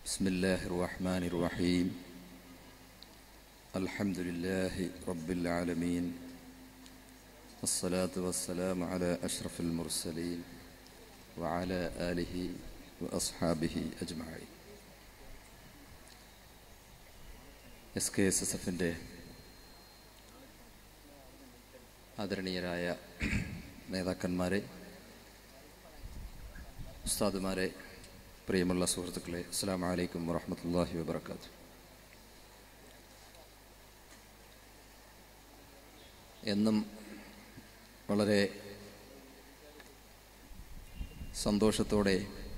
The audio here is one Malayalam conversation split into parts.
بسم الله الرحمن الرحيم الحمد لله رب العالمين الصلاة والسلام على أشرف المرسلين وعلى آله وأصحابه أجمعين എസ് കെ എസ് എസ് എഫിൻ്റെ ആദരണീയരായ നേതാക്കന്മാരെ ഉസ്താദുമാരെ പ്രിയമുള്ള സുഹൃത്തുക്കളെ അസ്സാം വലൈക്കും വറഹമത്തല്ലാഹി വബർക്കാത്തു എന്നും വളരെ സന്തോഷത്തോടെ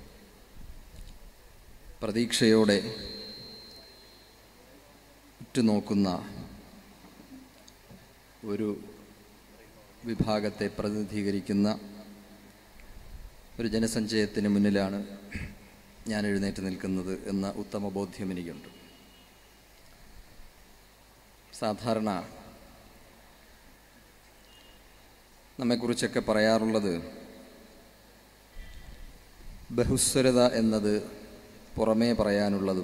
പ്രതീക്ഷയോടെ ഉറ്റുനോക്കുന്ന ഒരു വിഭാഗത്തെ പ്രതിനിധീകരിക്കുന്ന ഒരു ജനസഞ്ചയത്തിന് മുന്നിലാണ് ഞാൻ എഴുന്നേറ്റ് നിൽക്കുന്നത് എന്ന ഉത്തമ ബോധ്യം എനിക്കുണ്ട് സാധാരണ നമ്മെക്കുറിച്ചൊക്കെ പറയാറുള്ളത് ബഹുസ്വരത എന്നത് പുറമേ പറയാനുള്ളതും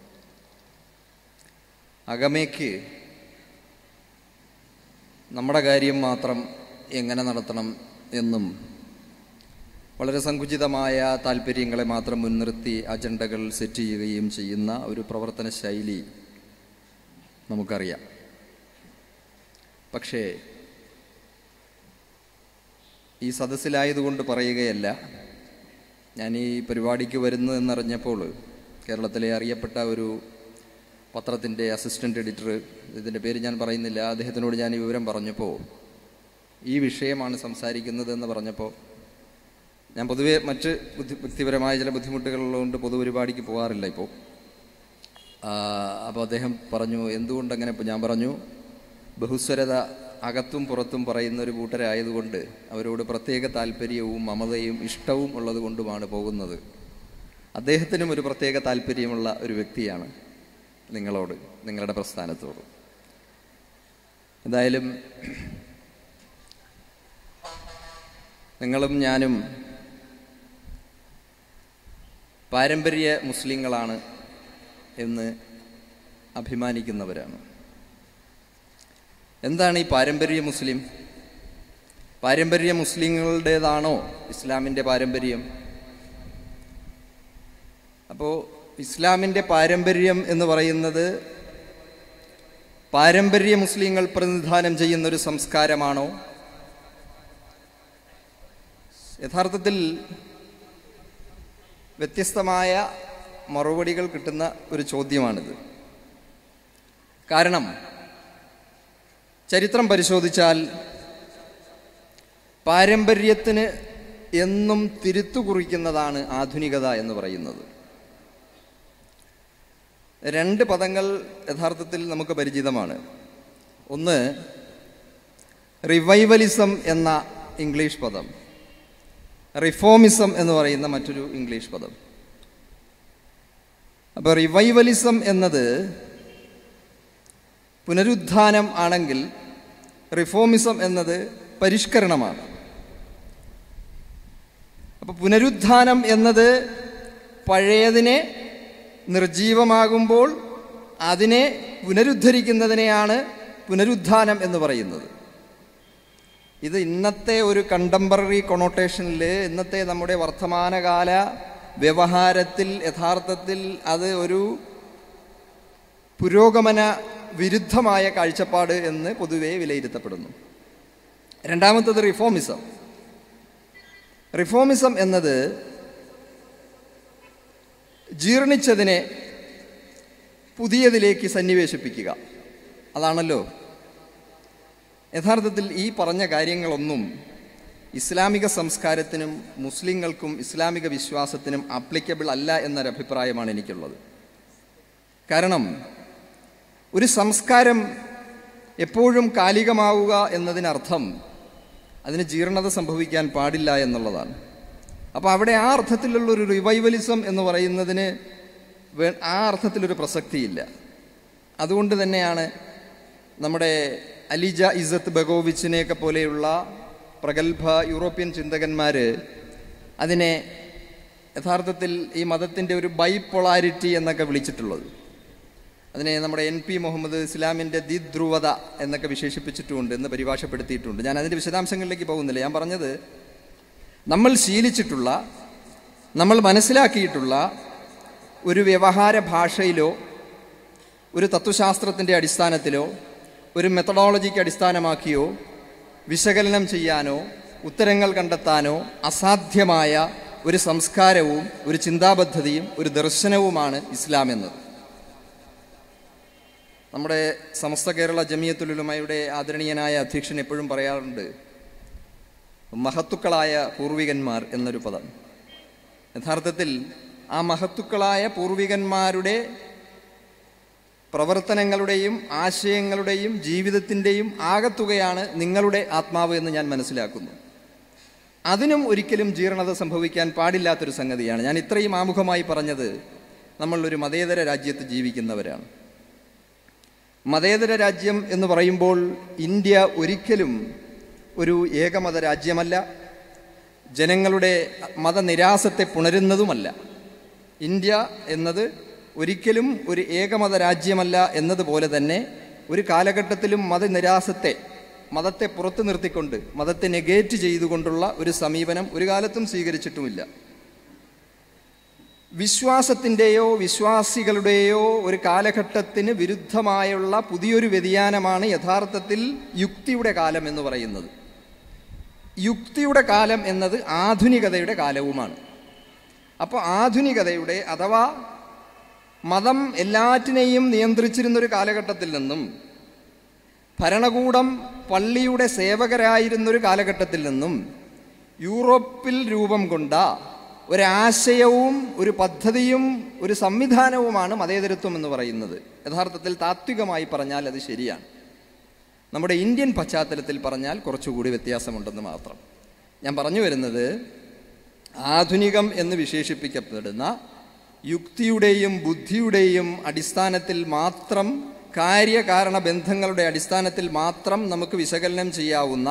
അകമേക്ക് നമ്മുടെ കാര്യം മാത്രം എങ്ങനെ നടത്തണം എന്നും വളരെ സങ്കുചിതമായ താല്പര്യങ്ങളെ മാത്രം മുൻനിർത്തി അജണ്ടകൾ സെറ്റ് ചെയ്യുകയും ചെയ്യുന്ന ഒരു പ്രവർത്തന ശൈലി നമുക്കറിയാം പക്ഷേ ഈ സദസ്സിലായതുകൊണ്ട് പറയുകയല്ല ഞാൻ ഈ പരിപാടിക്ക് വരുന്നു എന്നറിഞ്ഞപ്പോൾ കേരളത്തിലെ അറിയപ്പെട്ട ഒരു പത്രത്തിൻ്റെ അസിസ്റ്റൻ്റ് എഡിറ്റർ ഇതിൻ്റെ പേര് ഞാൻ പറയുന്നില്ല അദ്ദേഹത്തിനോട് ഞാൻ ഈ വിവരം പറഞ്ഞപ്പോൾ ഈ വിഷയമാണ് സംസാരിക്കുന്നത് എന്ന് പറഞ്ഞപ്പോൾ ഞാൻ പൊതുവെ മറ്റ് ബുദ്ധി വ്യക്തിപരമായ ചില ബുദ്ധിമുട്ടുകളുള്ളതുകൊണ്ട് പൊതുപരിപാടിക്ക് പോകാറില്ല ഇപ്പോൾ അപ്പോൾ അദ്ദേഹം പറഞ്ഞു എന്തുകൊണ്ടങ്ങനെ ഞാൻ പറഞ്ഞു ബഹുസ്വരത അകത്തും പുറത്തും പറയുന്ന ഒരു കൂട്ടരായതുകൊണ്ട് അവരോട് പ്രത്യേക താല്പര്യവും മമതയും ഇഷ്ടവും ഉള്ളത് കൊണ്ടുമാണ് പോകുന്നത് അദ്ദേഹത്തിനും ഒരു പ്രത്യേക താല്പര്യമുള്ള ഒരു വ്യക്തിയാണ് നിങ്ങളോട് നിങ്ങളുടെ പ്രസ്ഥാനത്തോട് എന്തായാലും നിങ്ങളും ഞാനും പാരമ്പര്യ മുസ്ലിങ്ങളാണ് എന്ന് അഭിമാനിക്കുന്നവരാണ് എന്താണ് ഈ പാരമ്പര്യ മുസ്ലിം പാരമ്പര്യ മുസ്ലിങ്ങളുടേതാണോ ഇസ്ലാമിൻ്റെ പാരമ്പര്യം അപ്പോൾ ഇസ്ലാമിൻ്റെ പാരമ്പര്യം എന്ന് പറയുന്നത് പാരമ്പര്യ മുസ്ലിങ്ങൾ പ്രതിനിധാനം ചെയ്യുന്ന ഒരു സംസ്കാരമാണോ യഥാർത്ഥത്തിൽ വ്യത്യസ്തമായ മറുപടികൾ കിട്ടുന്ന ഒരു ചോദ്യമാണിത് കാരണം ചരിത്രം പരിശോധിച്ചാൽ പാരമ്പര്യത്തിന് എന്നും തിരുത്തു കുറിക്കുന്നതാണ് ആധുനികത എന്ന് പറയുന്നത് രണ്ട് പദങ്ങൾ യഥാർത്ഥത്തിൽ നമുക്ക് പരിചിതമാണ് ഒന്ന് റിവൈവലിസം എന്ന ഇംഗ്ലീഷ് പദം റിഫോമിസം എന്ന് പറയുന്ന മറ്റൊരു ഇംഗ്ലീഷ് പദം അപ്പോൾ റിവൈവലിസം എന്നത് പുനരുത്ഥാനം ആണെങ്കിൽ റിഫോമിസം എന്നത് പരിഷ്കരണമാണ് അപ്പോൾ പുനരുത്ഥാനം എന്നത് പഴയതിനെ നിർജീവമാകുമ്പോൾ അതിനെ പുനരുദ്ധരിക്കുന്നതിനെയാണ് പുനരുത്ഥാനം എന്ന് പറയുന്നത് ഇത് ഇന്നത്തെ ഒരു കണ്ടംപററി കൊണോട്ടേഷനിൽ ഇന്നത്തെ നമ്മുടെ വർത്തമാനകാല വ്യവഹാരത്തിൽ യഥാർത്ഥത്തിൽ അത് ഒരു പുരോഗമന വിരുദ്ധമായ കാഴ്ചപ്പാട് എന്ന് പൊതുവെ വിലയിരുത്തപ്പെടുന്നു രണ്ടാമത്തത് റിഫോമിസം റിഫോമിസം എന്നത് ജീർണിച്ചതിനെ പുതിയതിലേക്ക് സന്നിവേശിപ്പിക്കുക അതാണല്ലോ യഥാർത്ഥത്തിൽ ഈ പറഞ്ഞ കാര്യങ്ങളൊന്നും ഇസ്ലാമിക സംസ്കാരത്തിനും മുസ്ലിങ്ങൾക്കും ഇസ്ലാമിക വിശ്വാസത്തിനും അപ്ലിക്കബിൾ അല്ല എന്നൊരു അഭിപ്രായമാണ് എനിക്കുള്ളത് കാരണം ഒരു സംസ്കാരം എപ്പോഴും കാലികമാവുക എന്നതിനർത്ഥം അതിന് ജീർണത സംഭവിക്കാൻ പാടില്ല എന്നുള്ളതാണ് അപ്പോൾ അവിടെ ആ അർത്ഥത്തിലുള്ള ഒരു റിവൈവലിസം എന്ന് പറയുന്നതിന് ആ അർത്ഥത്തിലൊരു പ്രസക്തിയില്ല അതുകൊണ്ട് തന്നെയാണ് നമ്മുടെ അലിജ ഇസത്ത് ബഗോവിച്ചിനെയൊക്കെ പോലെയുള്ള പ്രഗത്ഭ യൂറോപ്യൻ ചിന്തകന്മാർ അതിനെ യഥാർത്ഥത്തിൽ ഈ മതത്തിൻ്റെ ഒരു ബൈപ്പൊളാരിറ്റി എന്നൊക്കെ വിളിച്ചിട്ടുള്ളത് അതിനെ നമ്മുടെ എൻ പി മുഹമ്മദ് ഇസ്ലാമിൻ്റെ ദിധ്രുവത എന്നൊക്കെ വിശേഷിപ്പിച്ചിട്ടുമുണ്ട് എന്ന് പരിഭാഷപ്പെടുത്തിയിട്ടുണ്ട് ഞാൻ അതിൻ്റെ വിശദാംശങ്ങളിലേക്ക് പോകുന്നില്ല ഞാൻ പറഞ്ഞത് നമ്മൾ ശീലിച്ചിട്ടുള്ള നമ്മൾ മനസ്സിലാക്കിയിട്ടുള്ള ഒരു വ്യവഹാര ഭാഷയിലോ ഒരു തത്വശാസ്ത്രത്തിൻ്റെ അടിസ്ഥാനത്തിലോ ഒരു മെത്തഡോളജിക്ക് അടിസ്ഥാനമാക്കിയോ വിശകലനം ചെയ്യാനോ ഉത്തരങ്ങൾ കണ്ടെത്താനോ അസാധ്യമായ ഒരു സംസ്കാരവും ഒരു ചിന്താപദ്ധതിയും ഒരു ദർശനവുമാണ് ഇസ്ലാം എന്നത് നമ്മുടെ സമസ്ത കേരള ജമിയത്തുലുലമയുടെ ആദരണീയനായ അധ്യക്ഷൻ എപ്പോഴും പറയാറുണ്ട് മഹത്തുക്കളായ പൂർവികന്മാർ എന്നൊരു പദം യഥാർത്ഥത്തിൽ ആ മഹത്തുക്കളായ പൂർവികന്മാരുടെ പ്രവർത്തനങ്ങളുടെയും ആശയങ്ങളുടെയും ജീവിതത്തിൻ്റെയും ആകത്തുകയാണ് നിങ്ങളുടെ ആത്മാവ് എന്ന് ഞാൻ മനസ്സിലാക്കുന്നു അതിനും ഒരിക്കലും ജീർണത സംഭവിക്കാൻ പാടില്ലാത്തൊരു സംഗതിയാണ് ഞാൻ ഇത്രയും ആമുഖമായി പറഞ്ഞത് നമ്മൾ ഒരു മതേതര രാജ്യത്ത് ജീവിക്കുന്നവരാണ് മതേതര രാജ്യം എന്ന് പറയുമ്പോൾ ഇന്ത്യ ഒരിക്കലും ഒരു ഏകമത രാജ്യമല്ല ജനങ്ങളുടെ മതനിരാസത്തെ പുണരുന്നതുമല്ല ഇന്ത്യ എന്നത് ഒരിക്കലും ഒരു ഏകമത രാജ്യമല്ല എന്നതുപോലെ തന്നെ ഒരു കാലഘട്ടത്തിലും മതനിരാസത്തെ മതത്തെ പുറത്തു നിർത്തിക്കൊണ്ട് മതത്തെ നെഗേറ്റ് ചെയ്തുകൊണ്ടുള്ള ഒരു സമീപനം ഒരു കാലത്തും സ്വീകരിച്ചിട്ടുമില്ല വിശ്വാസത്തിൻ്റെയോ വിശ്വാസികളുടെയോ ഒരു കാലഘട്ടത്തിന് വിരുദ്ധമായുള്ള പുതിയൊരു വ്യതിയാനമാണ് യഥാർത്ഥത്തിൽ യുക്തിയുടെ കാലം എന്ന് പറയുന്നത് യുക്തിയുടെ കാലം എന്നത് ആധുനികതയുടെ കാലവുമാണ് അപ്പോൾ ആധുനികതയുടെ അഥവാ മതം എല്ലാറ്റിനെയും നിയന്ത്രിച്ചിരുന്നൊരു കാലഘട്ടത്തിൽ നിന്നും ഭരണകൂടം പള്ളിയുടെ സേവകരായിരുന്നൊരു കാലഘട്ടത്തിൽ നിന്നും യൂറോപ്പിൽ രൂപം കൊണ്ട ഒരാശയവും ഒരു പദ്ധതിയും ഒരു സംവിധാനവുമാണ് മതേതരത്വം എന്ന് പറയുന്നത് യഥാർത്ഥത്തിൽ താത്വികമായി പറഞ്ഞാൽ അത് ശരിയാണ് നമ്മുടെ ഇന്ത്യൻ പശ്ചാത്തലത്തിൽ പറഞ്ഞാൽ കുറച്ചുകൂടി വ്യത്യാസമുണ്ടെന്ന് മാത്രം ഞാൻ പറഞ്ഞു വരുന്നത് ആധുനികം എന്ന് വിശേഷിപ്പിക്കപ്പെടുന്ന യുക്തിയുടെയും ബുദ്ധിയുടെയും അടിസ്ഥാനത്തിൽ മാത്രം കാര്യകാരണ ബന്ധങ്ങളുടെ അടിസ്ഥാനത്തിൽ മാത്രം നമുക്ക് വിശകലനം ചെയ്യാവുന്ന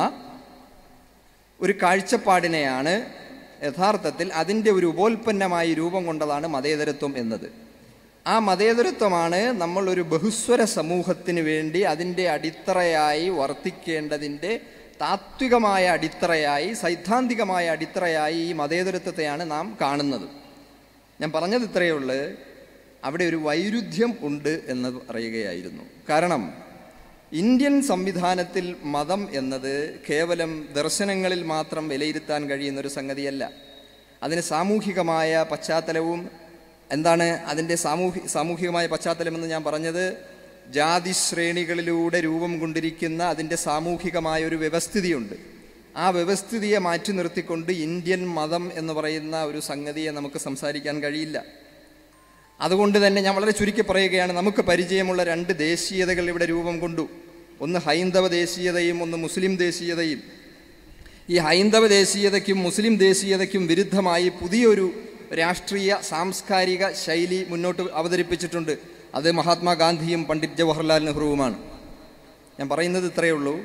ഒരു കാഴ്ചപ്പാടിനെയാണ് യഥാർത്ഥത്തിൽ അതിൻ്റെ ഒരു ഉപോൽപ്പന്നമായി രൂപം കൊണ്ടതാണ് മതേതരത്വം എന്നത് ആ മതേതരത്വമാണ് നമ്മൾ ഒരു ബഹുസ്വര സമൂഹത്തിന് വേണ്ടി അതിൻ്റെ അടിത്തറയായി വർത്തിക്കേണ്ടതിൻ്റെ താത്വികമായ അടിത്തറയായി സൈദ്ധാന്തികമായ അടിത്തറയായി ഈ മതേതരത്വത്തെയാണ് നാം കാണുന്നത് ഞാൻ പറഞ്ഞത് ഇത്രയേ ഉള്ളൂ അവിടെ ഒരു വൈരുദ്ധ്യം ഉണ്ട് എന്ന് പറയുകയായിരുന്നു കാരണം ഇന്ത്യൻ സംവിധാനത്തിൽ മതം എന്നത് കേവലം ദർശനങ്ങളിൽ മാത്രം വിലയിരുത്താൻ കഴിയുന്ന ഒരു സംഗതിയല്ല അതിന് സാമൂഹികമായ പശ്ചാത്തലവും എന്താണ് അതിൻ്റെ സാമൂഹി സാമൂഹികമായ പശ്ചാത്തലമെന്ന് ഞാൻ പറഞ്ഞത് ജാതി ശ്രേണികളിലൂടെ രൂപം കൊണ്ടിരിക്കുന്ന അതിൻ്റെ സാമൂഹികമായ ഒരു വ്യവസ്ഥിതിയുണ്ട് ആ വ്യവസ്ഥിതിയെ മാറ്റി നിർത്തിക്കൊണ്ട് ഇന്ത്യൻ മതം എന്ന് പറയുന്ന ഒരു സംഗതിയെ നമുക്ക് സംസാരിക്കാൻ കഴിയില്ല അതുകൊണ്ട് തന്നെ ഞാൻ വളരെ ചുരുക്കി പറയുകയാണ് നമുക്ക് പരിചയമുള്ള രണ്ട് ദേശീയതകൾ ഇവിടെ രൂപം കൊണ്ടു ഒന്ന് ഹൈന്ദവ ദേശീയതയും ഒന്ന് മുസ്ലിം ദേശീയതയും ഈ ഹൈന്ദവ ദേശീയതയ്ക്കും മുസ്ലിം ദേശീയതയ്ക്കും വിരുദ്ധമായി പുതിയൊരു രാഷ്ട്രീയ സാംസ്കാരിക ശൈലി മുന്നോട്ട് അവതരിപ്പിച്ചിട്ടുണ്ട് അത് മഹാത്മാഗാന്ധിയും പണ്ഡിറ്റ് ജവഹർലാൽ നെഹ്റുവുമാണ് ഞാൻ പറയുന്നത് ഇത്രയേ ഉള്ളൂ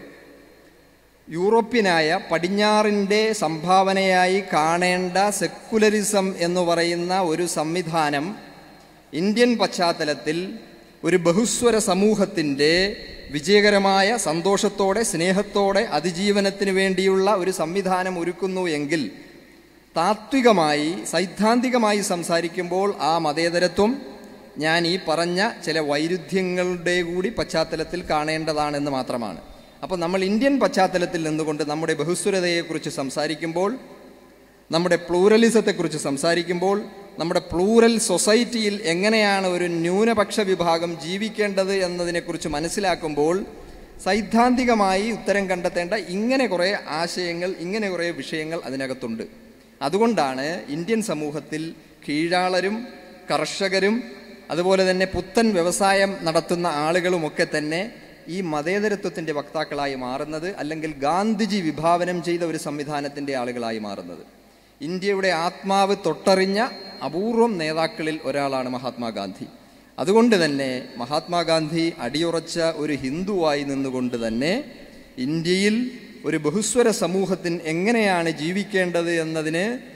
യൂറോപ്യനായ പടിഞ്ഞാറിൻ്റെ സംഭാവനയായി കാണേണ്ട സെക്കുലറിസം എന്ന് പറയുന്ന ഒരു സംവിധാനം ഇന്ത്യൻ പശ്ചാത്തലത്തിൽ ഒരു ബഹുസ്വര സമൂഹത്തിൻ്റെ വിജയകരമായ സന്തോഷത്തോടെ സ്നേഹത്തോടെ അതിജീവനത്തിന് വേണ്ടിയുള്ള ഒരു സംവിധാനം ഒരുക്കുന്നു എങ്കിൽ താത്വികമായി സൈദ്ധാന്തികമായി സംസാരിക്കുമ്പോൾ ആ മതേതരത്വം ഞാൻ ഈ പറഞ്ഞ ചില വൈരുദ്ധ്യങ്ങളുടെ കൂടി പശ്ചാത്തലത്തിൽ കാണേണ്ടതാണെന്ന് മാത്രമാണ് അപ്പോൾ നമ്മൾ ഇന്ത്യൻ പശ്ചാത്തലത്തിൽ നിന്നുകൊണ്ട് നമ്മുടെ ബഹുസ്വരതയെക്കുറിച്ച് സംസാരിക്കുമ്പോൾ നമ്മുടെ പ്ലൂറലിസത്തെക്കുറിച്ച് സംസാരിക്കുമ്പോൾ നമ്മുടെ പ്ലൂറൽ സൊസൈറ്റിയിൽ എങ്ങനെയാണ് ഒരു ന്യൂനപക്ഷ വിഭാഗം ജീവിക്കേണ്ടത് എന്നതിനെക്കുറിച്ച് മനസ്സിലാക്കുമ്പോൾ സൈദ്ധാന്തികമായി ഉത്തരം കണ്ടെത്തേണ്ട ഇങ്ങനെ കുറേ ആശയങ്ങൾ ഇങ്ങനെ കുറേ വിഷയങ്ങൾ അതിനകത്തുണ്ട് അതുകൊണ്ടാണ് ഇന്ത്യൻ സമൂഹത്തിൽ കീഴാളരും കർഷകരും അതുപോലെ തന്നെ പുത്തൻ വ്യവസായം നടത്തുന്ന ആളുകളുമൊക്കെ തന്നെ ഈ മതേതരത്വത്തിൻ്റെ വക്താക്കളായി മാറുന്നത് അല്ലെങ്കിൽ ഗാന്ധിജി വിഭാവനം ചെയ്ത ഒരു സംവിധാനത്തിൻ്റെ ആളുകളായി മാറുന്നത് ഇന്ത്യയുടെ ആത്മാവ് തൊട്ടറിഞ്ഞ അപൂർവം നേതാക്കളിൽ ഒരാളാണ് മഹാത്മാഗാന്ധി അതുകൊണ്ട് തന്നെ മഹാത്മാഗാന്ധി അടിയുറച്ച ഒരു ഹിന്ദുവായി നിന്നുകൊണ്ട് തന്നെ ഇന്ത്യയിൽ ഒരു ബഹുസ്വര സമൂഹത്തിന് എങ്ങനെയാണ് ജീവിക്കേണ്ടത് എന്നതിന്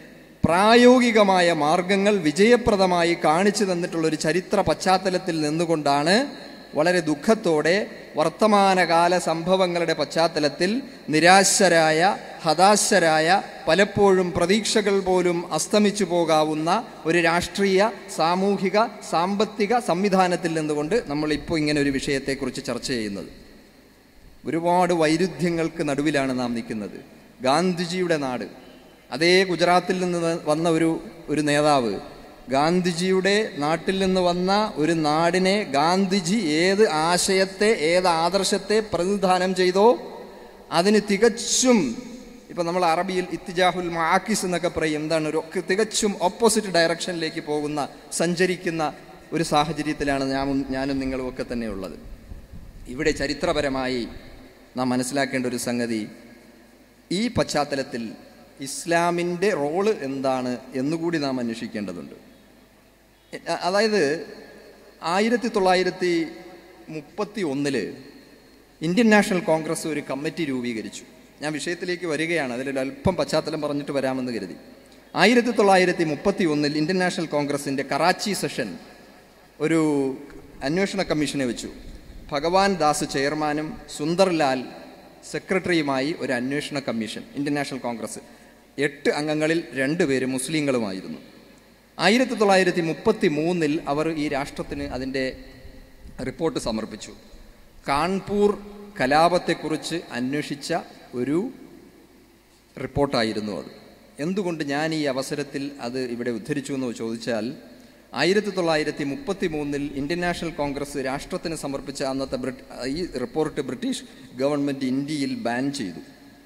പ്രായോഗികമായ മാർഗങ്ങൾ വിജയപ്രദമായി കാണിച്ചു തന്നിട്ടുള്ള ഒരു ചരിത്ര പശ്ചാത്തലത്തിൽ നിന്നുകൊണ്ടാണ് വളരെ ദുഃഖത്തോടെ വർത്തമാനകാല സംഭവങ്ങളുടെ പശ്ചാത്തലത്തിൽ നിരാശരായ ഹതാശരായ പലപ്പോഴും പ്രതീക്ഷകൾ പോലും അസ്തമിച്ചു പോകാവുന്ന ഒരു രാഷ്ട്രീയ സാമൂഹിക സാമ്പത്തിക സംവിധാനത്തിൽ നിന്നുകൊണ്ട് നമ്മൾ ഇപ്പോൾ ഇങ്ങനെ ഒരു വിഷയത്തെക്കുറിച്ച് ചർച്ച ചെയ്യുന്നത് ഒരുപാട് വൈരുദ്ധ്യങ്ങൾക്ക് നടുവിലാണ് നാം നിൽക്കുന്നത് ഗാന്ധിജിയുടെ നാട് അതേ ഗുജറാത്തിൽ നിന്ന് വന്ന ഒരു ഒരു നേതാവ് ഗാന്ധിജിയുടെ നാട്ടിൽ നിന്ന് വന്ന ഒരു നാടിനെ ഗാന്ധിജി ഏത് ആശയത്തെ ഏത് ആദർശത്തെ പ്രതിനിധാനം ചെയ്തോ അതിന് തികച്ചും ഇപ്പം നമ്മൾ അറബിയിൽ ഇത്തിജാഹുൽ മാക്കിസ് എന്നൊക്കെ പറയും എന്താണ് ഒരു ഒക്കെ തികച്ചും ഓപ്പോസിറ്റ് ഡയറക്ഷനിലേക്ക് പോകുന്ന സഞ്ചരിക്കുന്ന ഒരു സാഹചര്യത്തിലാണ് ഞാനും ഞാനും നിങ്ങളും ഒക്കെ തന്നെ ഉള്ളത് ഇവിടെ ചരിത്രപരമായി നാം മനസ്സിലാക്കേണ്ട ഒരു സംഗതി ഈ പശ്ചാത്തലത്തിൽ ഇസ്ലാമിൻ്റെ റോള് എന്താണ് എന്നുകൂടി നാം അന്വേഷിക്കേണ്ടതുണ്ട് എ- അതായത് ആയിരത്തി തൊള്ളായിരത്തി മുപ്പത്തി ഒന്നില് ഇന്ത്യൻ നാഷണൽ കോൺഗ്രസ് ഒരു കമ്മിറ്റി രൂപീകരിച്ചു ഞാൻ വിഷയത്തിലേക്ക് വരികയാണ് അതിലൊരു അല്പം പശ്ചാത്തലം പറഞ്ഞിട്ട് വരാമെന്ന് കരുതി ആയിരത്തി തൊള്ളായിരത്തി മുപ്പത്തി ഒന്നിൽ ഇന്ത്യൻ നാഷണൽ കോൺഗ്രസിൻ്റെ കറാച്ചി സെഷൻ ഒരു അന്വേഷണ കമ്മീഷനെ വെച്ചു ഭഗവാൻ ദാസ് ചെയർമാനും സുന്ദർലാൽ സെക്രട്ടറിയുമായി ഒരു അന്വേഷണ കമ്മീഷൻ ഇന്ത്യൻ നാഷണൽ കോൺഗ്രസ് എട്ട് അംഗങ്ങളിൽ രണ്ടുപേര് മുസ്ലിങ്ങളുമായിരുന്നു ആയിരത്തി തൊള്ളായിരത്തി മുപ്പത്തി മൂന്നിൽ അവർ ഈ രാഷ്ട്രത്തിന് അതിൻ്റെ റിപ്പോർട്ട് സമർപ്പിച്ചു കാൺപൂർ കലാപത്തെക്കുറിച്ച് അന്വേഷിച്ച ഒരു റിപ്പോർട്ടായിരുന്നു അത് എന്തുകൊണ്ട് ഞാൻ ഈ അവസരത്തിൽ അത് ഇവിടെ ഉദ്ധരിച്ചു എന്ന് ചോദിച്ചാൽ ആയിരത്തി തൊള്ളായിരത്തി മുപ്പത്തി മൂന്നിൽ ഇന്ത്യൻ നാഷണൽ കോൺഗ്രസ് രാഷ്ട്രത്തിന് സമർപ്പിച്ച അന്നത്തെ ബ്രിട്ട് ഈ റിപ്പോർട്ട് ബ്രിട്ടീഷ് ഗവൺമെൻറ് ഇന്ത്യയിൽ ബാൻ ചെയ്തു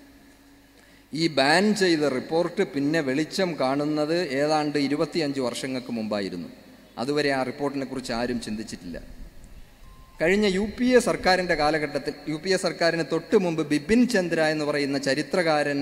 ഈ ബാൻ ചെയ്ത റിപ്പോർട്ട് പിന്നെ വെളിച്ചം കാണുന്നത് ഏതാണ്ട് ഇരുപത്തിയഞ്ച് വർഷങ്ങൾക്ക് മുമ്പായിരുന്നു അതുവരെ ആ റിപ്പോർട്ടിനെ കുറിച്ച് ആരും ചിന്തിച്ചിട്ടില്ല കഴിഞ്ഞ യു പി എ സർക്കാരിൻ്റെ കാലഘട്ടത്തിൽ യു പി എ സർക്കാരിന് തൊട്ട് മുമ്പ് ബിപിൻ ചന്ദ്ര എന്ന് പറയുന്ന ചരിത്രകാരൻ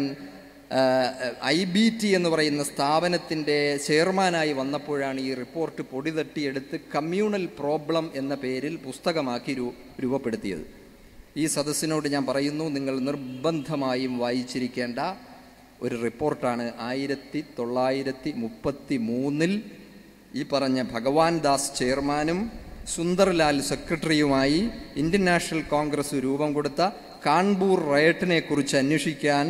ഐ ബി ടി എന്ന് പറയുന്ന സ്ഥാപനത്തിൻ്റെ ചെയർമാനായി വന്നപ്പോഴാണ് ഈ റിപ്പോർട്ട് പൊടി തട്ടിയെടുത്ത് കമ്മ്യൂണൽ പ്രോബ്ലം എന്ന പേരിൽ പുസ്തകമാക്കി രൂ രൂപപ്പെടുത്തിയത് ഈ സദസ്സിനോട് ഞാൻ പറയുന്നു നിങ്ങൾ നിർബന്ധമായും വായിച്ചിരിക്കേണ്ട ഒരു റിപ്പോർട്ടാണ് ആയിരത്തി തൊള്ളായിരത്തി മുപ്പത്തി മൂന്നിൽ ഈ പറഞ്ഞ ഭഗവാൻ ദാസ് ചെയർമാനും സുന്ദർലാൽ സെക്രട്ടറിയുമായി ഇന്ത്യൻ നാഷണൽ കോൺഗ്രസ് രൂപം കൊടുത്ത കാൺപൂർ റയറ്റിനെ കുറിച്ച് അന്വേഷിക്കാൻ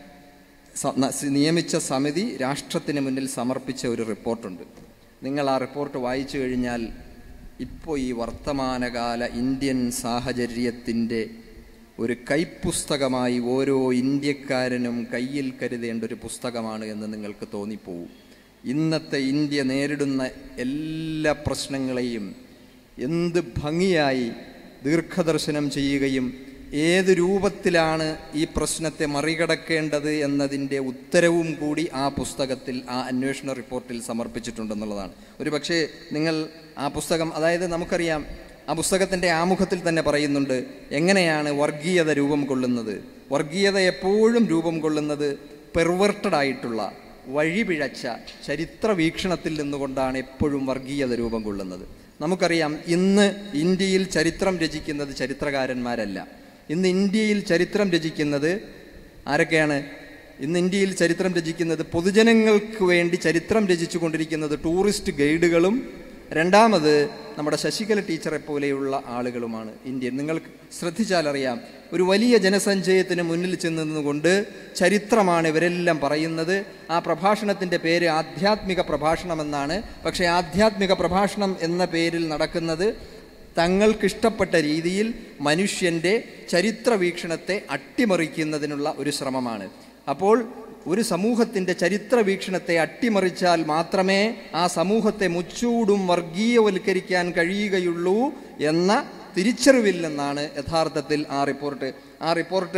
സ- ന- സി- നിയമിച്ച സമിതി രാഷ്ട്രത്തിന് മുന്നിൽ സമർപ്പിച്ച ഒരു റിപ്പോർട്ടുണ്ട് നിങ്ങൾ ആ റിപ്പോർട്ട് വായിച്ചു കഴിഞ്ഞാൽ ഇപ്പോൾ ഈ വർത്തമാനകാല ഇന്ത്യൻ സാഹചര്യത്തിൻ്റെ ഒരു കൈപ്പുസ്തകമായി ഓരോ ഇന്ത്യക്കാരനും കയ്യിൽ കരുതേണ്ട ഒരു പുസ്തകമാണ് എന്ന് നിങ്ങൾക്ക് തോന്നിപ്പോവും ഇന്നത്തെ ഇന്ത്യ നേരിടുന്ന എല്ലാ പ്രശ്നങ്ങളെയും എന്ത് ഭംഗിയായി ദീർഘദർശനം ചെയ്യുകയും ഏത് രൂപത്തിലാണ് ഈ പ്രശ്നത്തെ മറികടക്കേണ്ടത് എന്നതിൻ്റെ ഉത്തരവും കൂടി ആ പുസ്തകത്തിൽ ആ അന്വേഷണ റിപ്പോർട്ടിൽ സമർപ്പിച്ചിട്ടുണ്ടെന്നുള്ളതാണ് ഒരു പക്ഷേ നിങ്ങൾ ആ പുസ്തകം അതായത് നമുക്കറിയാം ആ പുസ്തകത്തിൻ്റെ ആമുഖത്തിൽ തന്നെ പറയുന്നുണ്ട് എങ്ങനെയാണ് വർഗീയത രൂപം കൊള്ളുന്നത് വർഗീയത എപ്പോഴും രൂപം കൊള്ളുന്നത് പെർവേർട്ടഡ് ആയിട്ടുള്ള വഴിപിഴച്ച ചരിത്ര വീക്ഷണത്തിൽ നിന്നുകൊണ്ടാണ് എപ്പോഴും വർഗീയത രൂപം കൊള്ളുന്നത് നമുക്കറിയാം ഇന്ന് ഇന്ത്യയിൽ ചരിത്രം രചിക്കുന്നത് ചരിത്രകാരന്മാരല്ല ഇന്ന് ഇന്ത്യയിൽ ചരിത്രം രചിക്കുന്നത് ആരൊക്കെയാണ് ഇന്ന് ഇന്ത്യയിൽ ചരിത്രം രചിക്കുന്നത് പൊതുജനങ്ങൾക്ക് വേണ്ടി ചരിത്രം രചിച്ചു കൊണ്ടിരിക്കുന്നത് ടൂറിസ്റ്റ് ഗൈഡുകളും രണ്ടാമത് നമ്മുടെ ശശികല ടീച്ചറെ പോലെയുള്ള ആളുകളുമാണ് ഇന്ത്യൻ നിങ്ങൾക്ക് ശ്രദ്ധിച്ചാലറിയാം ഒരു വലിയ ജനസഞ്ചയത്തിന് മുന്നിൽ ചെന്ന് നിന്നുകൊണ്ട് ചരിത്രമാണ് ഇവരെല്ലാം പറയുന്നത് ആ പ്രഭാഷണത്തിൻ്റെ പേര് ആധ്യാത്മിക പ്രഭാഷണമെന്നാണ് പക്ഷേ ആധ്യാത്മിക പ്രഭാഷണം എന്ന പേരിൽ നടക്കുന്നത് തങ്ങൾക്കിഷ്ടപ്പെട്ട രീതിയിൽ മനുഷ്യൻ്റെ ചരിത്ര വീക്ഷണത്തെ അട്ടിമറിക്കുന്നതിനുള്ള ഒരു ശ്രമമാണ് അപ്പോൾ ഒരു സമൂഹത്തിൻ്റെ ചരിത്ര വീക്ഷണത്തെ അട്ടിമറിച്ചാൽ മാത്രമേ ആ സമൂഹത്തെ മുച്ചൂടും വർഗീയവൽക്കരിക്കാൻ കഴിയുകയുള്ളൂ എന്ന തിരിച്ചറിവിൽ നിന്നാണ് യഥാർത്ഥത്തിൽ ആ റിപ്പോർട്ട് ആ റിപ്പോർട്ട്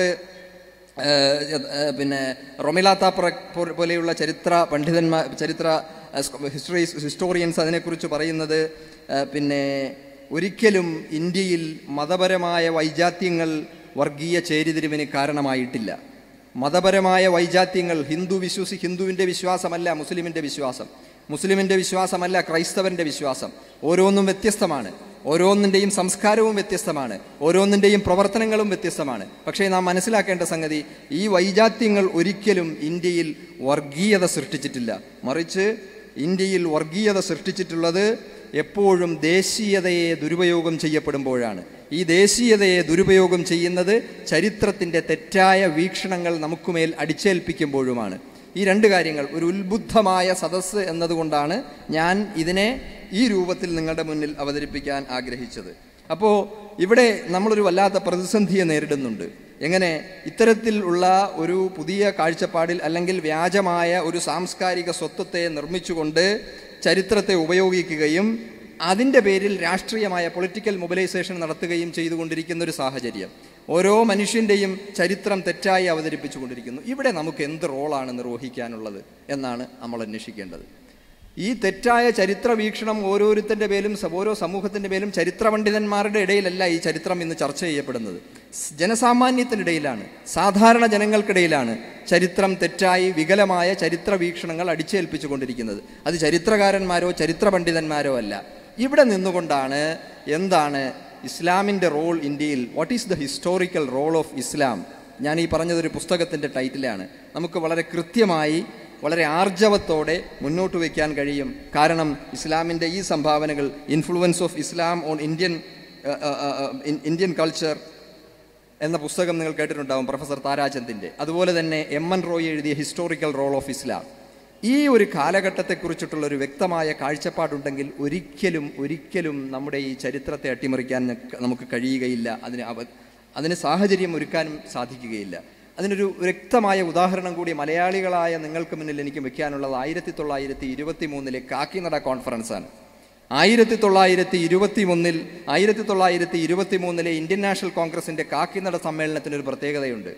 ഏഹ്, ഏഹ്, പിന്നെ റൊമില താപ്ര പോ- പോലെയുള്ള ചരിത്ര പണ്ഡിതന്മാർ ചരിത്ര ഹിസ്റ്ററി ഹിസ്റ്റോറിയൻസ് അതിനെക്കുറിച്ച് പറയുന്നത് ഏഹ്, പിന്നെ ഒരിക്കലും ഇന്ത്യയിൽ മതപരമായ വൈജാത്യങ്ങൾ വർഗീയ ചേരിതിരിവിന് കാരണമായിട്ടില്ല മതപരമായ വൈജാത്യങ്ങൾ ഹിന്ദു വിശ്വസി ഹിന്ദുവിൻ്റെ വിശ്വാസമല്ല മുസ്ലിമിൻ്റെ വിശ്വാസം മുസ്ലിമിൻ്റെ വിശ്വാസമല്ല ക്രൈസ്തവൻ്റെ വിശ്വാസം ഓരോന്നും വ്യത്യസ്തമാണ് ഓരോന്നിൻ്റെയും സംസ്കാരവും വ്യത്യസ്തമാണ് ഓരോന്നിൻ്റെയും പ്രവർത്തനങ്ങളും വ്യത്യസ്തമാണ് പക്ഷേ നാം മനസ്സിലാക്കേണ്ട സംഗതി ഈ വൈജാത്യങ്ങൾ ഒരിക്കലും ഇന്ത്യയിൽ വർഗീയത സൃഷ്ടിച്ചിട്ടില്ല മറിച്ച് ഇന്ത്യയിൽ വർഗീയത സൃഷ്ടിച്ചിട്ടുള്ളത് എപ്പോഴും ദേശീയതയെ ദുരുപയോഗം ചെയ്യപ്പെടുമ്പോഴാണ് ഈ ദേശീയതയെ ദുരുപയോഗം ചെയ്യുന്നത് ചരിത്രത്തിൻ്റെ തെറ്റായ വീക്ഷണങ്ങൾ നമുക്കുമേൽ അടിച്ചേൽപ്പിക്കുമ്പോഴുമാണ് ഈ രണ്ട് കാര്യങ്ങൾ ഒരു ഉത്ബുദ്ധമായ സദസ്സ് എന്നതുകൊണ്ടാണ് ഞാൻ ഇതിനെ ഈ രൂപത്തിൽ നിങ്ങളുടെ മുന്നിൽ അവതരിപ്പിക്കാൻ ആഗ്രഹിച്ചത് അപ്പോൾ ഇവിടെ നമ്മളൊരു വല്ലാത്ത പ്രതിസന്ധിയെ നേരിടുന്നുണ്ട് എങ്ങനെ ഇത്തരത്തിൽ ഉള്ള ഒരു പുതിയ കാഴ്ചപ്പാടിൽ അല്ലെങ്കിൽ വ്യാജമായ ഒരു സാംസ്കാരിക സ്വത്വത്തെ നിർമ്മിച്ചുകൊണ്ട് ചരിത്രത്തെ ഉപയോഗിക്കുകയും അതിൻ്റെ പേരിൽ രാഷ്ട്രീയമായ പൊളിറ്റിക്കൽ മൊബിലൈസേഷൻ നടത്തുകയും ചെയ്തുകൊണ്ടിരിക്കുന്ന ഒരു സാഹചര്യം ഓരോ മനുഷ്യൻ്റെയും ചരിത്രം തെറ്റായി അവതരിപ്പിച്ചുകൊണ്ടിരിക്കുന്നു ഇവിടെ നമുക്ക് എന്ത് റോളാണ് നിർവഹിക്കാനുള്ളത് എന്നാണ് നമ്മൾ അന്വേഷിക്കേണ്ടത് ഈ തെറ്റായ ചരിത്ര വീക്ഷണം ഓരോരുത്തൻ്റെ പേരും സ- ഓരോ സമൂഹത്തിൻ്റെ പേരും ചരിത്ര പണ്ഡിതന്മാരുടെ ഇടയിലല്ല ഈ ചരിത്രം ഇന്ന് ചർച്ച ചെയ്യപ്പെടുന്നത് സ് ജനസാമാന്യത്തിനിടയിലാണ് സാധാരണ ജനങ്ങൾക്കിടയിലാണ് ചരിത്രം തെറ്റായി വികലമായ ചരിത്ര വീക്ഷണങ്ങൾ അടിച്ചേൽപ്പിച്ചുകൊണ്ടിരിക്കുന്നത് അത് ചരിത്രകാരന്മാരോ ചരിത്ര പണ്ഡിതന്മാരോ അല്ല ഇവിടെ നിന്നുകൊണ്ടാണ് എന്താണ് ഇസ്ലാമിൻ്റെ റോൾ ഇന്ത്യയിൽ what is the historical role of Islam ഞാൻ ഈ പറഞ്ഞതൊരു പുസ്തകത്തിൻ്റെ ടൈറ്റിലാണ് നമുക്ക് വളരെ കൃത്യമായി വളരെ ആർജവത്തോടെ മുന്നോട്ട് വയ്ക്കാൻ കഴിയും കാരണം ഇസ്ലാമിൻ്റെ ഈ സംഭാവനകൾ influence of Islam on Indian Indian culture എന്ന പുസ്തകം നിങ്ങൾ കേട്ടിട്ടുണ്ടാവും പ്രൊഫസർ താരാചന്ദിൻ്റെ അതുപോലെ തന്നെ എം എൻ റോയ് എഴുതിയ ഹിസ്റ്റോറിക്കൽ റോൾ ഓഫ് ഇസ്ലാം ഈ ഒരു കാലഘട്ടത്തെക്കുറിച്ചിട്ടുള്ള ഒരു വ്യക്തമായ കാഴ്ചപ്പാടുണ്ടെങ്കിൽ ഒരിക്കലും ഒരിക്കലും നമ്മുടെ ഈ ചരിത്രത്തെ അട്ടിമറിക്കാൻ ന- നമുക്ക് കഴിയുകയില്ല അതിന് അവ അതിന് സാഹചര്യം ഒരുക്കാനും സാധിക്കുകയില്ല അതിനൊരു വ്യക്തമായ ഉദാഹരണം കൂടി മലയാളികളായ നിങ്ങൾക്ക് മുന്നിൽ എനിക്ക് വെക്കാനുള്ളത് ആയിരത്തി തൊള്ളായിരത്തി ഇരുപത്തി മൂന്നിലെ കാക്കിനട കോൺഫറൻസാണ് ആയിരത്തി തൊള്ളായിരത്തി ഇരുപത്തി മൂന്നിൽ ആയിരത്തി തൊള്ളായിരത്തി ഇരുപത്തി മൂന്നിലെ ഇന്ത്യൻ നാഷണൽ കോൺഗ്രസിന്റെ കാക്കിനട സമ്മേളനത്തിന് ഒരു പ്രത്യേകതയുണ്ട്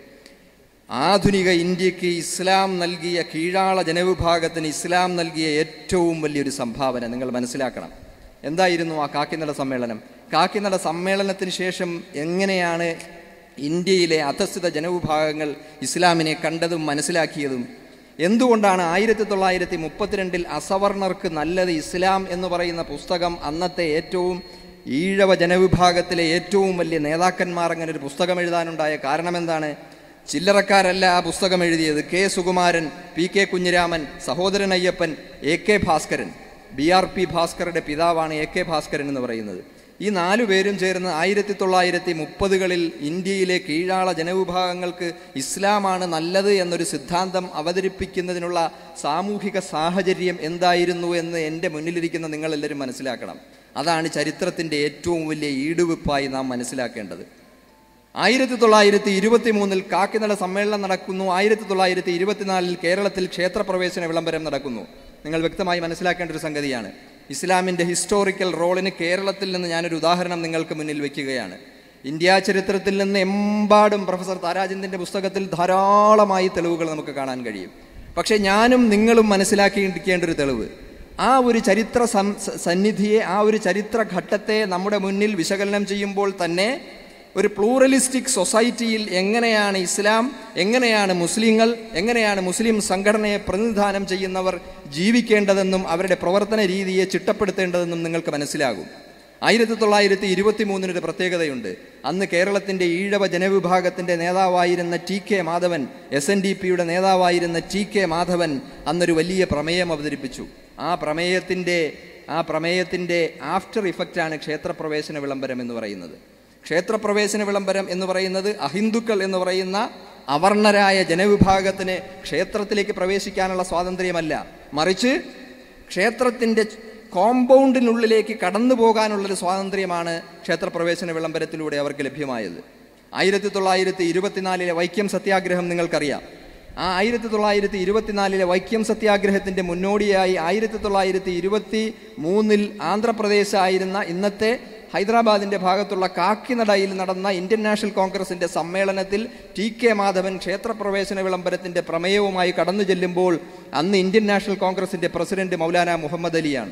ആധുനിക ഇന്ത്യക്ക് ഇസ്ലാം നൽകിയ കീഴാള ജനവിഭാഗത്തിന് ഇസ്ലാം നൽകിയ ഏറ്റവും വലിയൊരു സംഭാവന നിങ്ങൾ മനസ്സിലാക്കണം എന്തായിരുന്നു ആ കാക്കിനട സമ്മേളനം കാക്കിനട സമ്മേളനത്തിന് ശേഷം എങ്ങനെയാണ് ഇന്ത്യയിലെ അധസ്ഥിത ജനവിഭാഗങ്ങൾ ഇസ്ലാമിനെ കണ്ടതും മനസ്സിലാക്കിയതും എന്തുകൊണ്ടാണ് ആയിരത്തി തൊള്ളായിരത്തി മുപ്പത്തിരണ്ടിൽ അസവർണർക്ക് നല്ലത് ഇസ്ലാം എന്ന് പറയുന്ന പുസ്തകം അന്നത്തെ ഏറ്റവും ഈഴവ ജനവിഭാഗത്തിലെ ഏറ്റവും വലിയ നേതാക്കന്മാർ അങ്ങനെ ഒരു പുസ്തകം എഴുതാനുണ്ടായ കാരണം എന്താണ് ചില്ലറക്കാരല്ല ആ പുസ്തകം എഴുതിയത് K Sukumaran P K Kunjiraman Sahodaran Ayyappan A K Bhaskaran B R P ഭാസ്കറുടെ പിതാവാണ് എ കെ ഭാസ്കരൻ എന്ന് പറയുന്നത് ഈ നാലു പേരും ചേർന്ന് ആയിരത്തി തൊള്ളായിരത്തി മുപ്പതുകളിൽ ഇന്ത്യയിലെ കീഴാള ജനവിഭാഗങ്ങൾക്ക് ഇസ്ലാമാണ് നല്ലത് എന്നൊരു സിദ്ധാന്തം അവതരിപ്പിക്കുന്നതിനുള്ള സാമൂഹിക സാഹചര്യം എന്തായിരുന്നു എന്ന് എൻ്റെ മുന്നിലിരിക്കുന്ന നിങ്ങളെല്ലാവരും മനസ്സിലാക്കണം അതാണ് ചരിത്രത്തിൻ്റെ ഏറ്റവും വലിയ ഈടുവെപ്പായി നാം മനസ്സിലാക്കേണ്ടത് ആയിരത്തി തൊള്ളായിരത്തി ഇരുപത്തി മൂന്നിൽ കാക്കിനട സമ്മേളനം നടക്കുന്നു ആയിരത്തി തൊള്ളായിരത്തി ഇരുപത്തിനാലിൽ കേരളത്തിൽ ക്ഷേത്രപ്രവേശന വിളംബരം നടക്കുന്നു നിങ്ങൾ വ്യക്തമായി മനസ്സിലാക്കേണ്ട ഒരു സംഗതിയാണ് ഇസ്ലാമിൻ്റെ ഹിസ്റ്റോറിക്കൽ റോളിന് കേരളത്തിൽ നിന്ന് ഞാനൊരു ഉദാഹരണം നിങ്ങൾക്ക് മുന്നിൽ വെക്കുകയാണ് ഇന്ത്യാ ചരിത്രത്തിൽ നിന്ന് എമ്പാടും പ്രൊഫസർ താരാചന്ദിൻ്റെ പുസ്തകത്തിൽ ധാരാളമായി തെളിവുകൾ നമുക്ക് കാണാൻ കഴിയും പക്ഷേ ഞാനും നിങ്ങളും മനസ്സിലാക്കിയിരിക്കേണ്ട ഒരു തെളിവ് ആ ഒരു ചരിത്ര സം- സ- സന്നിധിയെ ആ ഒരു ചരിത്ര ഘട്ടത്തെ നമ്മുടെ മുന്നിൽ വിശകലനം ചെയ്യുമ്പോൾ തന്നെ ഒരു പ്ലൂറലിസ്റ്റിക് സൊസൈറ്റിയിൽ എങ്ങനെയാണ് ഇസ്ലാം എങ്ങനെയാണ് മുസ്ലിങ്ങൾ എങ്ങനെയാണ് മുസ്ലിം സംഘടനയെ പ്രതിനിധാനം ചെയ്യുന്നവർ ജീവിക്കേണ്ടതെന്നും അവരുടെ പ്രവർത്തന രീതിയെ ചിട്ടപ്പെടുത്തേണ്ടതെന്നും നിങ്ങൾക്ക് മനസ്സിലാകും ആയിരത്തി തൊള്ളായിരത്തി ഇരുപത്തി മൂന്നിനൊരു പ്രത്യേകതയുണ്ട് അന്ന് കേരളത്തിൻ്റെ ഈഴവ ജനവിഭാഗത്തിൻ്റെ നേതാവായിരുന്ന T K Madhavan S N D പിയുടെ നേതാവായിരുന്ന ടി കെ മാധവൻ അന്നൊരു വലിയ പ്രമേയം അവതരിപ്പിച്ചു ആ പ്രമേയത്തിൻ്റെ ആ പ്രമേയത്തിൻ്റെ ആഫ്റ്റർ ഇഫക്റ്റാണ് ക്ഷേത്രപ്രവേശന വിളംബരം എന്ന് പറയുന്നത് ക്ഷേത്രപ്രവേശന വിളംബരം എന്ന് പറയുന്നത് അഹിന്ദുക്കൾ എന്ന് പറയുന്ന അവർണരായ ജനവിഭാഗത്തിന് ക്ഷേത്രത്തിലേക്ക് പ്രവേശിക്കാനുള്ള സ്വാതന്ത്ര്യമല്ല മറിച്ച് ക്ഷേത്രത്തിൻ്റെ കോമ്പൗണ്ടിനുള്ളിലേക്ക് കടന്നു പോകാനുള്ളൊരു സ്വാതന്ത്ര്യമാണ് ക്ഷേത്രപ്രവേശന വിളംബരത്തിലൂടെ അവർക്ക് ലഭ്യമായത് ആയിരത്തി തൊള്ളായിരത്തി ഇരുപത്തിനാലിലെ വൈക്കം സത്യാഗ്രഹം നിങ്ങൾക്കറിയാം ആ ആയിരത്തി തൊള്ളായിരത്തി ഇരുപത്തിനാലിലെ വൈക്കം സത്യാഗ്രഹത്തിന്റെ മുന്നോടിയായി ആയിരത്തി തൊള്ളായിരത്തി ഇരുപത്തി മൂന്നിൽ ആന്ധ്രാപ്രദേശായിരുന്ന ഇന്നത്തെ ഹൈദരാബാദിന്റെ ഭാഗത്തുള്ള കാക്കിനടയിൽ നടന്ന ഇന്ത്യൻ നാഷണൽ കോൺഗ്രസിന്റെ സമ്മേളനത്തിൽ ടി കെ മാധവൻ ക്ഷേത്രപ്രവേശന വിളംബരത്തിന്റെ പ്രമേയവുമായി കടന്നു ചെല്ലുമ്പോൾ അന്ന് ഇന്ത്യൻ നാഷണൽ കോൺഗ്രസിന്റെ പ്രസിഡന്റ് മൗലാന മുഹമ്മദ് അലിയാണ്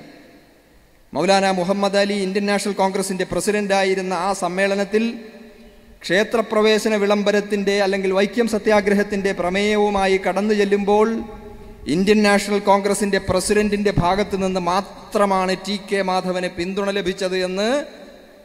മൗലാന മുഹമ്മദ് അലി ഇന്ത്യൻ നാഷണൽ കോൺഗ്രസിന്റെ പ്രസിഡന്റായിരുന്ന ആ സമ്മേളനത്തിൽ ക്ഷേത്രപ്രവേശന വിളംബരത്തിന്റെ അല്ലെങ്കിൽ വൈക്കം സത്യാഗ്രഹത്തിന്റെ പ്രമേയവുമായി കടന്നു ചെല്ലുമ്പോൾ ഇന്ത്യൻ നാഷണൽ കോൺഗ്രസിന്റെ പ്രസിഡന്റിന്റെ ഭാഗത്ത് നിന്ന് മാത്രമാണ് ടി കെ മാധവന് പിന്തുണ ലഭിച്ചത് എന്ന്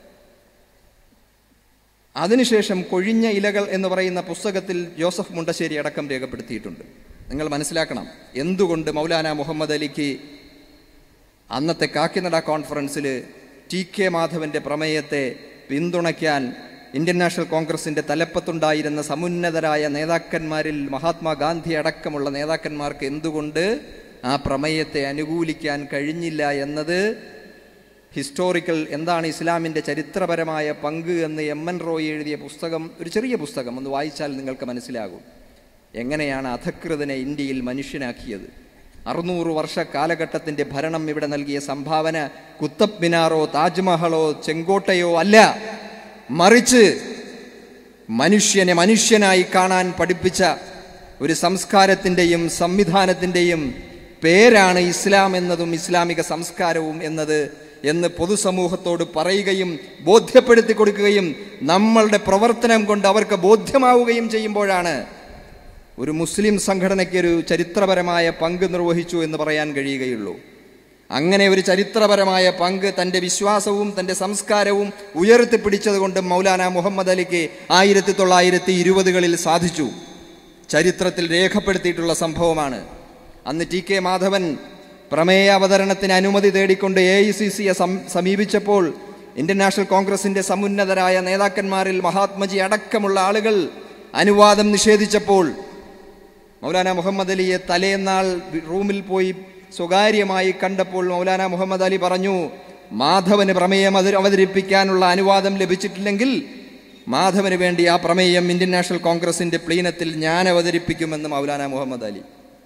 അതിനുശേഷം കൊഴിഞ്ഞ ഇലകൾ എന്ന് പറയുന്ന പുസ്തകത്തിൽ ജോസഫ് മുണ്ടശ്ശേരി അടക്കം രേഖപ്പെടുത്തിയിട്ടുണ്ട് നിങ്ങൾ മനസ്സിലാക്കണം എന്തുകൊണ്ട് മൗലാന മുഹമ്മദ് അലിക്ക് അന്നത്തെ കാക്കിനട കോൺഫറൻസിൽ ടി കെ മാധവന്റെ പ്രമേയത്തെ പിന്തുണയ്ക്കാൻ ഇന്ത്യൻ നാഷണൽ കോൺഗ്രസിന്റെ തലപ്പത്തുണ്ടായിരുന്ന സമുന്നതരായ നേതാക്കന്മാരിൽ മഹാത്മാഗാന്ധി അടക്കമുള്ള നേതാക്കന്മാർക്ക് എന്തുകൊണ്ട് ആ പ്രമേയത്തെ അനുകൂലിക്കാൻ കഴിഞ്ഞില്ല എന്നത് ഹിസ്റ്റോറിക്കൽ എന്താണ് ഇസ്ലാമിൻ്റെ ചരിത്രപരമായ പങ്ക് എന്ന് എം എൻ റോയ് എഴുതിയ പുസ്തകം ഒരു ചെറിയ പുസ്തകം ഒന്ന് വായിച്ചാൽ നിങ്ങൾക്ക് മനസ്സിലാകും എങ്ങനെയാണ് അധകൃതനെ ഇന്ത്യയിൽ മനുഷ്യനാക്കിയത് അറുന്നൂറ് വർഷ കാലഘട്ടത്തിൻ്റെ ഭരണം ഇവിടെ നൽകിയ സംഭാവന കുത്തബ് മിനാറോ താജ്മഹലോ ചെങ്കോട്ടയോ അല്ല മറിച്ച് മനുഷ്യനെ മനുഷ്യനായി കാണാൻ പഠിപ്പിച്ച ഒരു സംസ്കാരത്തിൻ്റെയും സംവിധാനത്തിൻ്റെയും പേരാണ് ഇസ്ലാം എന്നതും ഇസ്ലാമിക സംസ്കാരവും എന്നത് എന്ന് പൊതുസമൂഹത്തോട് പറയുകയും ബോധ്യപ്പെടുത്തി കൊടുക്കുകയും നമ്മളുടെ പ്രവർത്തനം കൊണ്ട് അവർക്ക് ബോധ്യമാവുകയും ചെയ്യുമ്പോഴാണ് ഒരു മുസ്ലിം സംഘടനയ്ക്ക് ഒരു ചരിത്രപരമായ പങ്ക് നിർവഹിച്ചു എന്ന് പറയാൻ കഴിയുകയുള്ളൂ അങ്ങനെ ഒരു ചരിത്രപരമായ പങ്ക് തൻ്റെ വിശ്വാസവും തൻ്റെ സംസ്കാരവും ഉയർത്തിപ്പിടിച്ചതുകൊണ്ട് മൗലാന മുഹമ്മദ് അലിക്ക് ആയിരത്തി തൊള്ളായിരത്തി ഇരുപതുകളിൽ സാധിച്ചു ചരിത്രത്തിൽ രേഖപ്പെടുത്തിയിട്ടുള്ള സംഭവമാണ് അന്ന് ടി കെ മാധവൻ പ്രമേയ അവതരണത്തിന് അനുമതി തേടിക്കൊണ്ട് എ ഐ സി സിയെ സമീപിച്ചപ്പോൾ ഇന്ത്യൻ നാഷണൽ കോൺഗ്രസിന്റെ സമുന്നതരായ നേതാക്കന്മാരിൽ മഹാത്മജി അടക്കമുള്ള ആളുകൾ അനുവാദം നിഷേധിച്ചപ്പോൾ മൗലാന മുഹമ്മദ് അലിയെ തലേന്നാൾ റൂമിൽ പോയി സ്വകാര്യമായി കണ്ടപ്പോൾ മൗലാന മുഹമ്മദ് അലി പറഞ്ഞു മാധവന് പ്രമേയം അത് അവതരിപ്പിക്കാനുള്ള അനുവാദം ലഭിച്ചിട്ടില്ലെങ്കിൽ മാധവന് വേണ്ടി ആ പ്രമേയം ഇന്ത്യൻ നാഷണൽ കോൺഗ്രസിന്റെ പ്ലീനത്തിൽ ഞാൻ അവതരിപ്പിക്കുമെന്ന് മൗലാന മുഹമ്മദ് അലി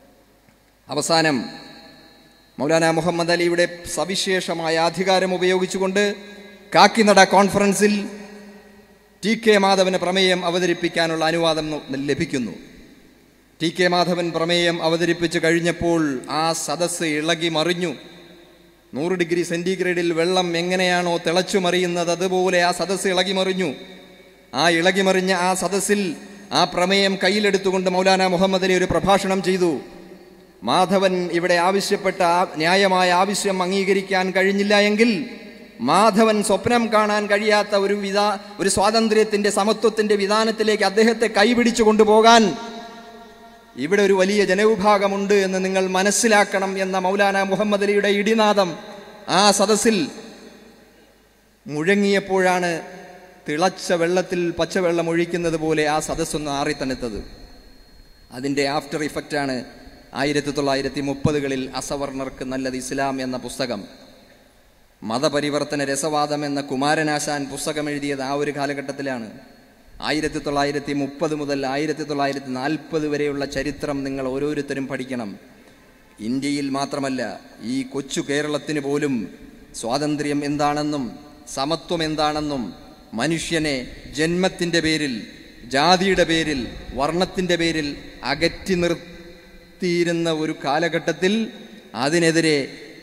അവസാനം മൗലാന മുഹമ്മദ് അലിയുടെ സവിശേഷമായ അധികാരം ഉപയോഗിച്ചുകൊണ്ട് കാക്കിനട കോൺഫറൻസിൽ ടി കെ മാധവന് പ്രമേയം അവതരിപ്പിക്കാനുള്ള അനുവാദം ലഭിക്കുന്നു ടി കെ മാധവൻ പ്രമേയം അവതരിപ്പിച്ചു കഴിഞ്ഞപ്പോൾ ആ സദസ്സ് ഇളകി മറിഞ്ഞു നൂറ് ഡിഗ്രി സെന്റിഗ്രേഡിൽ വെള്ളം എങ്ങനെയാണോ തിളച്ചു മറിയുന്നത് അതുപോലെ ആ സദസ്സ് ഇളകി മറിഞ്ഞു ആ ഇളകി മറിഞ്ഞ ആ സദസ്സിൽ ആ പ്രമേയം കയ്യിലെടുത്തുകൊണ്ട് മൗലാന മുഹമ്മദ് അലി ഒരു പ്രഭാഷണം ചെയ്തു മാധവൻ ഇവിടെ ആവശ്യപ്പെട്ട ആ ന്യായമായ ആവശ്യം അംഗീകരിക്കാൻ കഴിഞ്ഞില്ല എങ്കിൽ മാധവൻ സ്വപ്നം കാണാൻ കഴിയാത്ത ഒരു വിധാ ഒരു സ്വാതന്ത്ര്യത്തിന്റെ സമത്വത്തിന്റെ വിധാനത്തിലേക്ക് അദ്ദേഹത്തെ കൈപിടിച്ചു കൊണ്ടുപോകാൻ ഇവിടെ ഒരു വലിയ ജനവിഭാഗമുണ്ട് എന്ന് നിങ്ങൾ മനസ്സിലാക്കണം എന്ന മൗലാന മുഹമ്മദ് അലിയുടെ ഇടിനാദം ആ സദസ്സിൽ മുഴങ്ങിയപ്പോഴാണ് തിളച്ച വെള്ളത്തിൽ പച്ചവെള്ളം ഒഴിക്കുന്നത് പോലെ ആ സദസ്സൊന്ന് ആറിത്തണുത്തത് അതിൻ്റെ ആഫ്റ്റർ ഇഫക്റ്റാണ് ആയിരത്തി തൊള്ളായിരത്തി മുപ്പതുകളിൽ അസവർണർക്ക് നല്ലത് ഇസ്ലാം എന്ന പുസ്തകം മതപരിവർത്തന രസവാദം എന്ന കുമാരനാശാൻ പുസ്തകം എഴുതിയത് ആ ഒരു കാലഘട്ടത്തിലാണ് ആയിരത്തി തൊള്ളായിരത്തി മുപ്പത് മുതൽ ആയിരത്തി തൊള്ളായിരത്തി നാൽപ്പത് വരെയുള്ള ചരിത്രം നിങ്ങൾ ഓരോരുത്തരും പഠിക്കണം ഇന്ത്യയിൽ മാത്രമല്ല ഈ കൊച്ചു കേരളത്തിന് പോലും സ്വാതന്ത്ര്യം എന്താണെന്നും സമത്വം എന്താണെന്നും മനുഷ്യനെ ജന്മത്തിൻ്റെ പേരിൽ ജാതിയുടെ പേരിൽ വർണ്ണത്തിൻ്റെ പേരിൽ അകറ്റി നിർത്തിയിരുന്ന ഒരു കാലഘട്ടത്തിൽ അതിനെതിരെ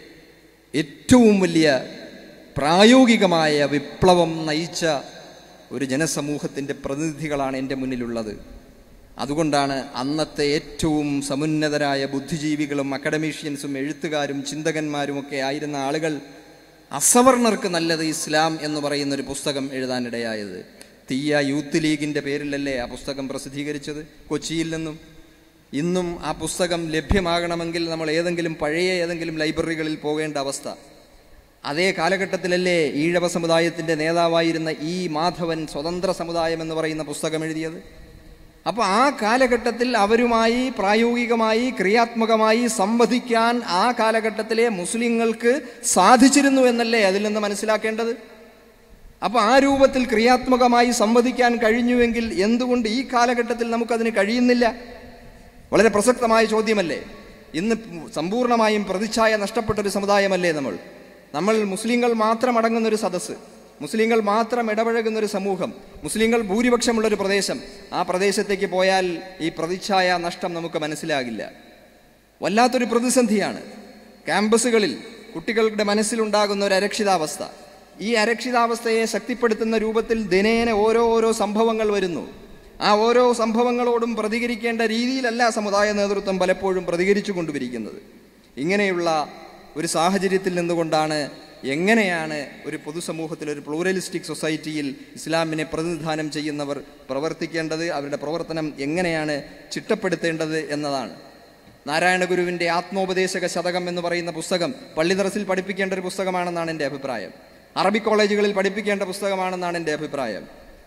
ഏറ്റവും വലിയ പ്രായോഗികമായ വിപ്ലവം നയിച്ച ഒരു ജനസമൂഹത്തിൻ്റെ പ്രതിനിധികളാണ് എൻ്റെ മുന്നിലുള്ളത് അതുകൊണ്ടാണ് അന്നത്തെ ഏറ്റവും സമുന്നതരായ ബുദ്ധിജീവികളും അക്കഡമീഷ്യൻസും എഴുത്തുകാരും ചിന്തകന്മാരുമൊക്കെ ആയിരുന്ന ആളുകൾ അസവർണർക്ക് നല്ലത് ഇസ്ലാം എന്ന് പറയുന്ന ഒരു പുസ്തകം എഴുതാനിടയായത് തീയ യൂത്ത് ലീഗിൻ്റെ പേരിലല്ലേ ആ പുസ്തകം പ്രസിദ്ധീകരിച്ചത് കൊച്ചിയിൽ നിന്നും ഇന്നും ആ പുസ്തകം ലഭ്യമാകണമെങ്കിൽ നമ്മൾ ഏതെങ്കിലും പഴയ ഏതെങ്കിലും ലൈബ്രറികളിൽ പോകേണ്ട അവസ്ഥ അതേ കാലഘട്ടത്തിലല്ലേ ഈഴവ സമുദായത്തിൻ്റെ നേതാവായിരുന്ന ഈ മാധവൻ സ്വതന്ത്ര സമുദായം എന്ന് പറയുന്ന പുസ്തകം എഴുതിയത് അപ്പോൾ ആ കാലഘട്ടത്തിൽ അവരുമായി പ്രായോഗികമായി ക്രിയാത്മകമായി സംവദിക്കാൻ ആ കാലഘട്ടത്തിലെ മുസ്ലിങ്ങൾക്ക് സാധിച്ചിരുന്നു എന്നല്ലേ അതിൽ നിന്ന് മനസ്സിലാക്കേണ്ടത് അപ്പോൾ ആ രൂപത്തിൽ ക്രിയാത്മകമായി സംവദിക്കാൻ കഴിഞ്ഞുവെങ്കിൽ എന്തുകൊണ്ട് ഈ കാലഘട്ടത്തിൽ നമുക്കതിന് കഴിയുന്നില്ല വളരെ പ്രസക്തമായ ചോദ്യമല്ലേ ഇന്ന് സമ്പൂർണ്ണമായും പ്രതിച്ഛായ നഷ്ടപ്പെട്ട ഒരു സമുദായമല്ലേ നമ്മൾ നമ്മൾ മുസ്ലിങ്ങൾ മാത്രം അടങ്ങുന്ന ഒരു സദസ്സ് മുസ്ലിങ്ങൾ മാത്രം ഇടപഴകുന്ന ഒരു സമൂഹം മുസ്ലിങ്ങൾ ഭൂരിപക്ഷമുള്ള ഒരു പ്രദേശം ആ പ്രദേശത്തേക്ക് പോയാൽ ഈ പ്രതിച്ഛായ നഷ്ടം നമുക്ക് മനസ്സിലാകില്ല വല്ലാത്തൊരു പ്രതിസന്ധിയാണ് ക്യാമ്പസുകളിൽ കുട്ടികളുടെ മനസ്സിലുണ്ടാകുന്ന ഒരു അരക്ഷിതാവസ്ഥ ഈ അരക്ഷിതാവസ്ഥയെ ശക്തിപ്പെടുത്തുന്ന രൂപത്തിൽ ദിനേന ഓരോ ഓരോ സംഭവങ്ങൾ വരുന്നു ആ ഓരോ സംഭവങ്ങളോടും പ്രതികരിക്കേണ്ട രീതിയിലല്ല സമുദായ നേതൃത്വം പലപ്പോഴും പ്രതികരിച്ചു കൊണ്ടുവരിക്കുന്നത് ഇങ്ങനെയുള്ള ഒരു സാഹചര്യത്തിൽ നിന്നുകൊണ്ടാണ് എങ്ങനെയാണ് ഒരു പൊതുസമൂഹത്തിൽ ഒരു പ്ലൂറലിസ്റ്റിക് സൊസൈറ്റിയിൽ ഇസ്ലാമിനെ പ്രതിനിധാനം ചെയ്യുന്നവർ പ്രവർത്തിക്കേണ്ടത് അവരുടെ പ്രവർത്തനം എങ്ങനെയാണ് ചിട്ടപ്പെടുത്തേണ്ടത് എന്നതാണ് നാരായണ ഗുരുവിൻ്റെ ആത്മോപദേശക ശതകം എന്ന് പറയുന്ന പുസ്തകം പള്ളിദറസിൽ പഠിപ്പിക്കേണ്ട ഒരു പുസ്തകമാണെന്നാണ് എൻ്റെ അഭിപ്രായം അറബി കോളേജുകളിൽ പഠിപ്പിക്കേണ്ട പുസ്തകമാണെന്നാണ് എൻ്റെ അഭിപ്രായം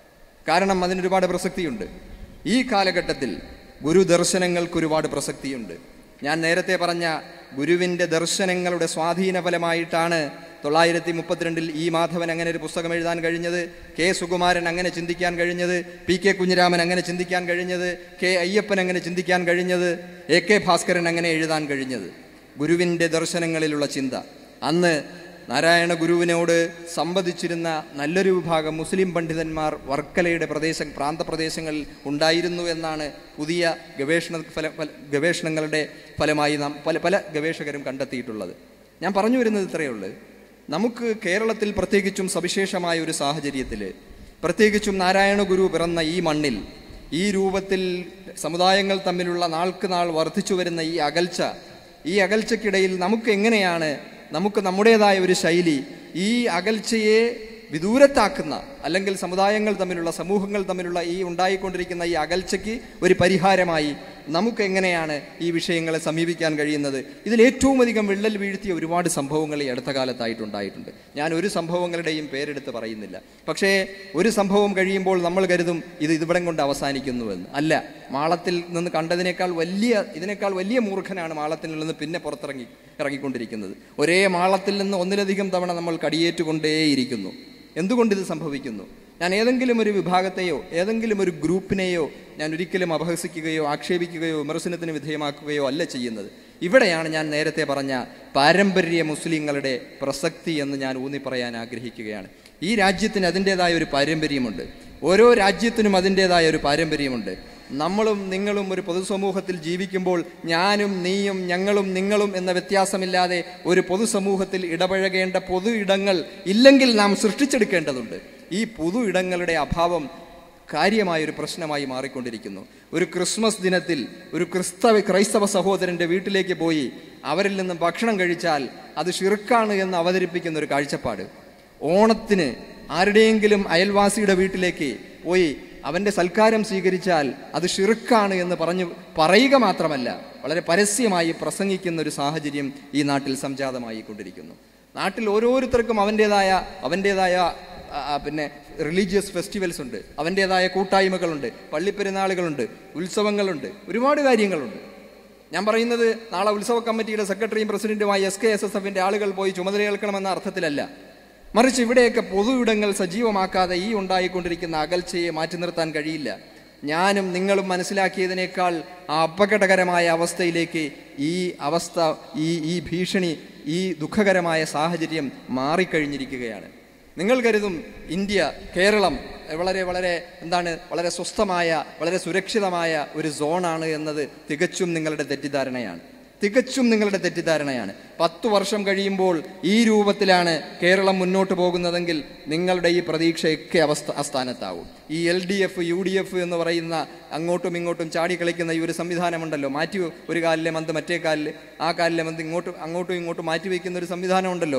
കാരണം അതിന് ഒരുപാട് പ്രസക്തിയുണ്ട് ഈ കാലഘട്ടത്തിൽ ഗുരു ദർശനങ്ങൾക്ക് ഒരുപാട് പ്രസക്തിയുണ്ട് ഞാൻ നേരത്തെ പറഞ്ഞ ഗുരുവിൻ്റെ ദർശനങ്ങളുടെ സ്വാധീന ഫലമായിട്ടാണ് തൊള്ളായിരത്തി മുപ്പത്തിരണ്ടിൽ ഇ മാധവൻ അങ്ങനെ ഒരു പുസ്തകം എഴുതാൻ കഴിഞ്ഞത് കെ സുകുമാരൻ അങ്ങനെ ചിന്തിക്കാൻ കഴിഞ്ഞത് പി കെ കുഞ്ഞിരാമൻ അങ്ങനെ ചിന്തിക്കാൻ കഴിഞ്ഞത് കെ അയ്യപ്പൻ അങ്ങനെ ചിന്തിക്കാൻ കഴിഞ്ഞത് എ കെ ഭാസ്കരൻ അങ്ങനെ എഴുതാൻ കഴിഞ്ഞത് ഗുരുവിൻ്റെ ദർശനങ്ങളിലുള്ള ചിന്ത അന്ന് നാരായണ ഗുരുവിനോട് സംവദിച്ചിരുന്ന നല്ലൊരു വിഭാഗം മുസ്ലിം പണ്ഡിതന്മാർ വർക്കലയുടെ പ്രദേശ പ്രാന്തപ്രദേശങ്ങളിൽ ഉണ്ടായിരുന്നു എന്നാണ് പുതിയ ഗവേഷണ ഫല ഫല- ഗവേഷണങ്ങളുടെ ഫലമായി നാം പല പല ഗവേഷകരും കണ്ടെത്തിയിട്ടുള്ളത് ഞാൻ പറഞ്ഞു വരുന്നത് ഇത്രയേ ഉള്ളൂ നമുക്ക് കേരളത്തിൽ പ്രത്യേകിച്ചും സവിശേഷമായ ഒരു സാഹചര്യത്തിൽ പ്രത്യേകിച്ചും നാരായണ ഗുരു പിറന്ന ഈ മണ്ണിൽ ഈ രൂപത്തിൽ സമുദായങ്ങൾ തമ്മിലുള്ള നാൾക്ക് നാൾ വർദ്ധിച്ചു വരുന്ന ഈ അകൽച്ച ഈ അകൽച്ചയ്ക്കിടയിൽ നമുക്ക് എങ്ങനെയാണ് നമുക്ക് നമ്മുടേതായ ഒരു ശൈലി ഈ അകൽച്ചയെ വിദൂരത്താക്കുന്ന അല്ലെങ്കിൽ സമുദായങ്ങൾ തമ്മിലുള്ള സമൂഹങ്ങൾ തമ്മിലുള്ള ഈ ഉണ്ടായിക്കൊണ്ടിരിക്കുന്ന ഈ അകൽച്ചയ്ക്ക് ഒരു പരിഹാരമായി നമുക്ക് എങ്ങനെയാണ് ഈ വിഷയങ്ങളെ സമീപിക്കാൻ കഴിയുന്നത് ഇതിൽ ഏറ്റവും അധികം വിള്ളൽ വീഴ്ത്തിയ ഒരുപാട് സംഭവങ്ങൾ ഈ അടുത്ത കാലത്തായിട്ടുണ്ടായിട്ടുണ്ട് ഞാൻ ഒരു സംഭവങ്ങളുടെയും പേരെടുത്ത് പറയുന്നില്ല പക്ഷേ ഒരു സംഭവം കഴിയുമ്പോൾ നമ്മൾ കരുതും ഇത് ഇവിടം കൊണ്ട് അവസാനിക്കുന്നുവെന്ന് അല്ല മാളത്തിൽ നിന്ന് കണ്ടതിനേക്കാൾ വലിയ ഇതിനേക്കാൾ വലിയ മൂർഖനാണ് മാളത്തിൽ നിന്ന് പിന്നെ പുറത്തിറങ്ങി ഇറങ്ങിക്കൊണ്ടിരിക്കുന്നത് ഒരേ മാളത്തിൽ നിന്ന് ഒന്നിലധികം തവണ നമ്മൾ കടിയേറ്റുകൊണ്ടേയിരിക്കുന്നു എന്തുകൊണ്ട് ഇത് സംഭവിക്കുന്നു ഞാൻ ഏതെങ്കിലും ഒരു വിഭാഗത്തെയോ ഏതെങ്കിലും ഒരു ഗ്രൂപ്പിനെയോ ഞാൻ ഒരിക്കലും അപഹസിക്കുകയോ ആക്ഷേപിക്കുകയോ വിമർശനത്തിന് വിധേയമാക്കുകയോ അല്ല ചെയ്യുന്നത് ഇവിടെയാണ് ഞാൻ നേരത്തെ പറഞ്ഞ പാരമ്പര്യ മുസ്ലിങ്ങളുടെ പ്രസക്തി എന്ന് ഞാൻ ഊന്നി പറയാൻ ആഗ്രഹിക്കുകയാണ് ഈ രാജ്യത്തിന് അതിൻ്റെതായ ഒരു പാരമ്പര്യമുണ്ട് ഓരോ രാജ്യത്തിനും അതിൻ്റെതായ ഒരു പാരമ്പര്യമുണ്ട് നമ്മളും നിങ്ങളും ഒരു പൊതുസമൂഹത്തിൽ ജീവിക്കുമ്പോൾ ഞാനും നീയും ഞങ്ങളും നിങ്ങളും എന്ന വ്യത്യാസമില്ലാതെ ഒരു പൊതുസമൂഹത്തിൽ ഇടപഴകേണ്ട പൊതു ഇടങ്ങൾ ഇല്ലെങ്കിൽ നാം സൃഷ്ടിച്ചെടുക്കേണ്ടതുണ്ട് ഈ പൊതു ഇടങ്ങളുടെ അഭാവം കാര്യമായ ഒരു പ്രശ്നമായി മാറിക്കൊണ്ടിരിക്കുന്നു ഒരു ക്രിസ്മസ് ദിനത്തിൽ ഒരു ക്രിസ്തവ ക്രൈസ്തവ സഹോദരൻ്റെ വീട്ടിലേക്ക് പോയി അവരിൽ നിന്ന് ഭക്ഷണം കഴിച്ചാൽ അത് ഷിർക്കാണ് എന്ന് അവതരിപ്പിക്കുന്ന ഒരു കാഴ്ചപ്പാട് ഓണത്തിന് ആരുടെയെങ്കിലും അയൽവാസിയുടെ വീട്ടിലേക്ക് പോയി അവൻ്റെ സൽക്കാരം സ്വീകരിച്ചാൽ അത് ഷിറുക്കാണ് എന്ന് പറഞ്ഞു പറയുക മാത്രമല്ല വളരെ പരസ്യമായി പ്രസംഗിക്കുന്ന ഒരു സാഹചര്യം ഈ നാട്ടിൽ സംജാതമായി കൊണ്ടിരിക്കുന്നു നാട്ടിൽ ഓരോരുത്തർക്കും അവൻ്റേതായ അവൻ്റേതായ ആ, ആ, പിന്നെ റിലീജിയസ് ഫെസ്റ്റിവൽസ് ഉണ്ട് അവൻ്റേതായ കൂട്ടായ്മകളുണ്ട് പള്ളിപ്പെരുന്നാളുകളുണ്ട് ഉത്സവങ്ങളുണ്ട് ഒരുപാട് കാര്യങ്ങളുണ്ട് ഞാൻ പറയുന്നത് നാളെ ഉത്സവ കമ്മിറ്റിയുടെ സെക്രട്ടറിയും പ്രസിഡന്റുമായി എസ് കെ എസ് എസ് എഫിന്റെ ആളുകൾ പോയി ചുമതലയേൽക്കണമെന്ന അർത്ഥത്തിലല്ല മറിച്ച് ഇവിടെയൊക്കെ പൊതു ഇടങ്ങൾ സജീവമാക്കാതെ ഈ ഉണ്ടായിക്കൊണ്ടിരിക്കുന്ന അകൽച്ചയെ മാറ്റി നിർത്താൻ കഴിയില്ല ഞാനും നിങ്ങളും മനസ്സിലാക്കിയതിനേക്കാൾ ആ അപകടകരമായ അവസ്ഥയിലേക്ക് ഈ അവസ്ഥ ഈ ഈ ഭീഷണി ഈ ദുഃഖകരമായ സാഹചര്യം മാറിക്കഴിഞ്ഞിരിക്കുകയാണ് നിങ്ങൾ കരുതും ഇന്ത്യ കേരളം വളരെ വളരെ എന്താണ് വളരെ സ്വസ്ഥമായ വളരെ സുരക്ഷിതമായ ഒരു സോണാണ് എന്നത് തികച്ചും നിങ്ങളുടെ തെറ്റിദ്ധാരണയാണ് തികച്ചും നിങ്ങളുടെ തെറ്റിദ്ധാരണയാണ് പത്തു വർഷം കഴിയുമ്പോൾ ഈ രൂപത്തിലാണ് കേരളം മുന്നോട്ട് പോകുന്നതെങ്കിൽ നിങ്ങളുടെ ഈ പ്രതീക്ഷയൊക്കെ അവസ്ഥ അസ്ഥാനത്താവും ഈ L D F U D F എന്ന് പറയുന്ന അങ്ങോട്ടും ഇങ്ങോട്ടും ചാടിക്കളിക്കുന്ന ഈ ഒരു സംവിധാനമുണ്ടല്ലോ മാറ്റി ഒരു കാലിലെ മന്ത് മറ്റേ കാലിൽ ആ കാലിലെ മന്ത് ഇങ്ങോട്ടും അങ്ങോട്ടും ഇങ്ങോട്ടും മാറ്റി വയ്ക്കുന്ന ഒരു സംവിധാനമുണ്ടല്ലോ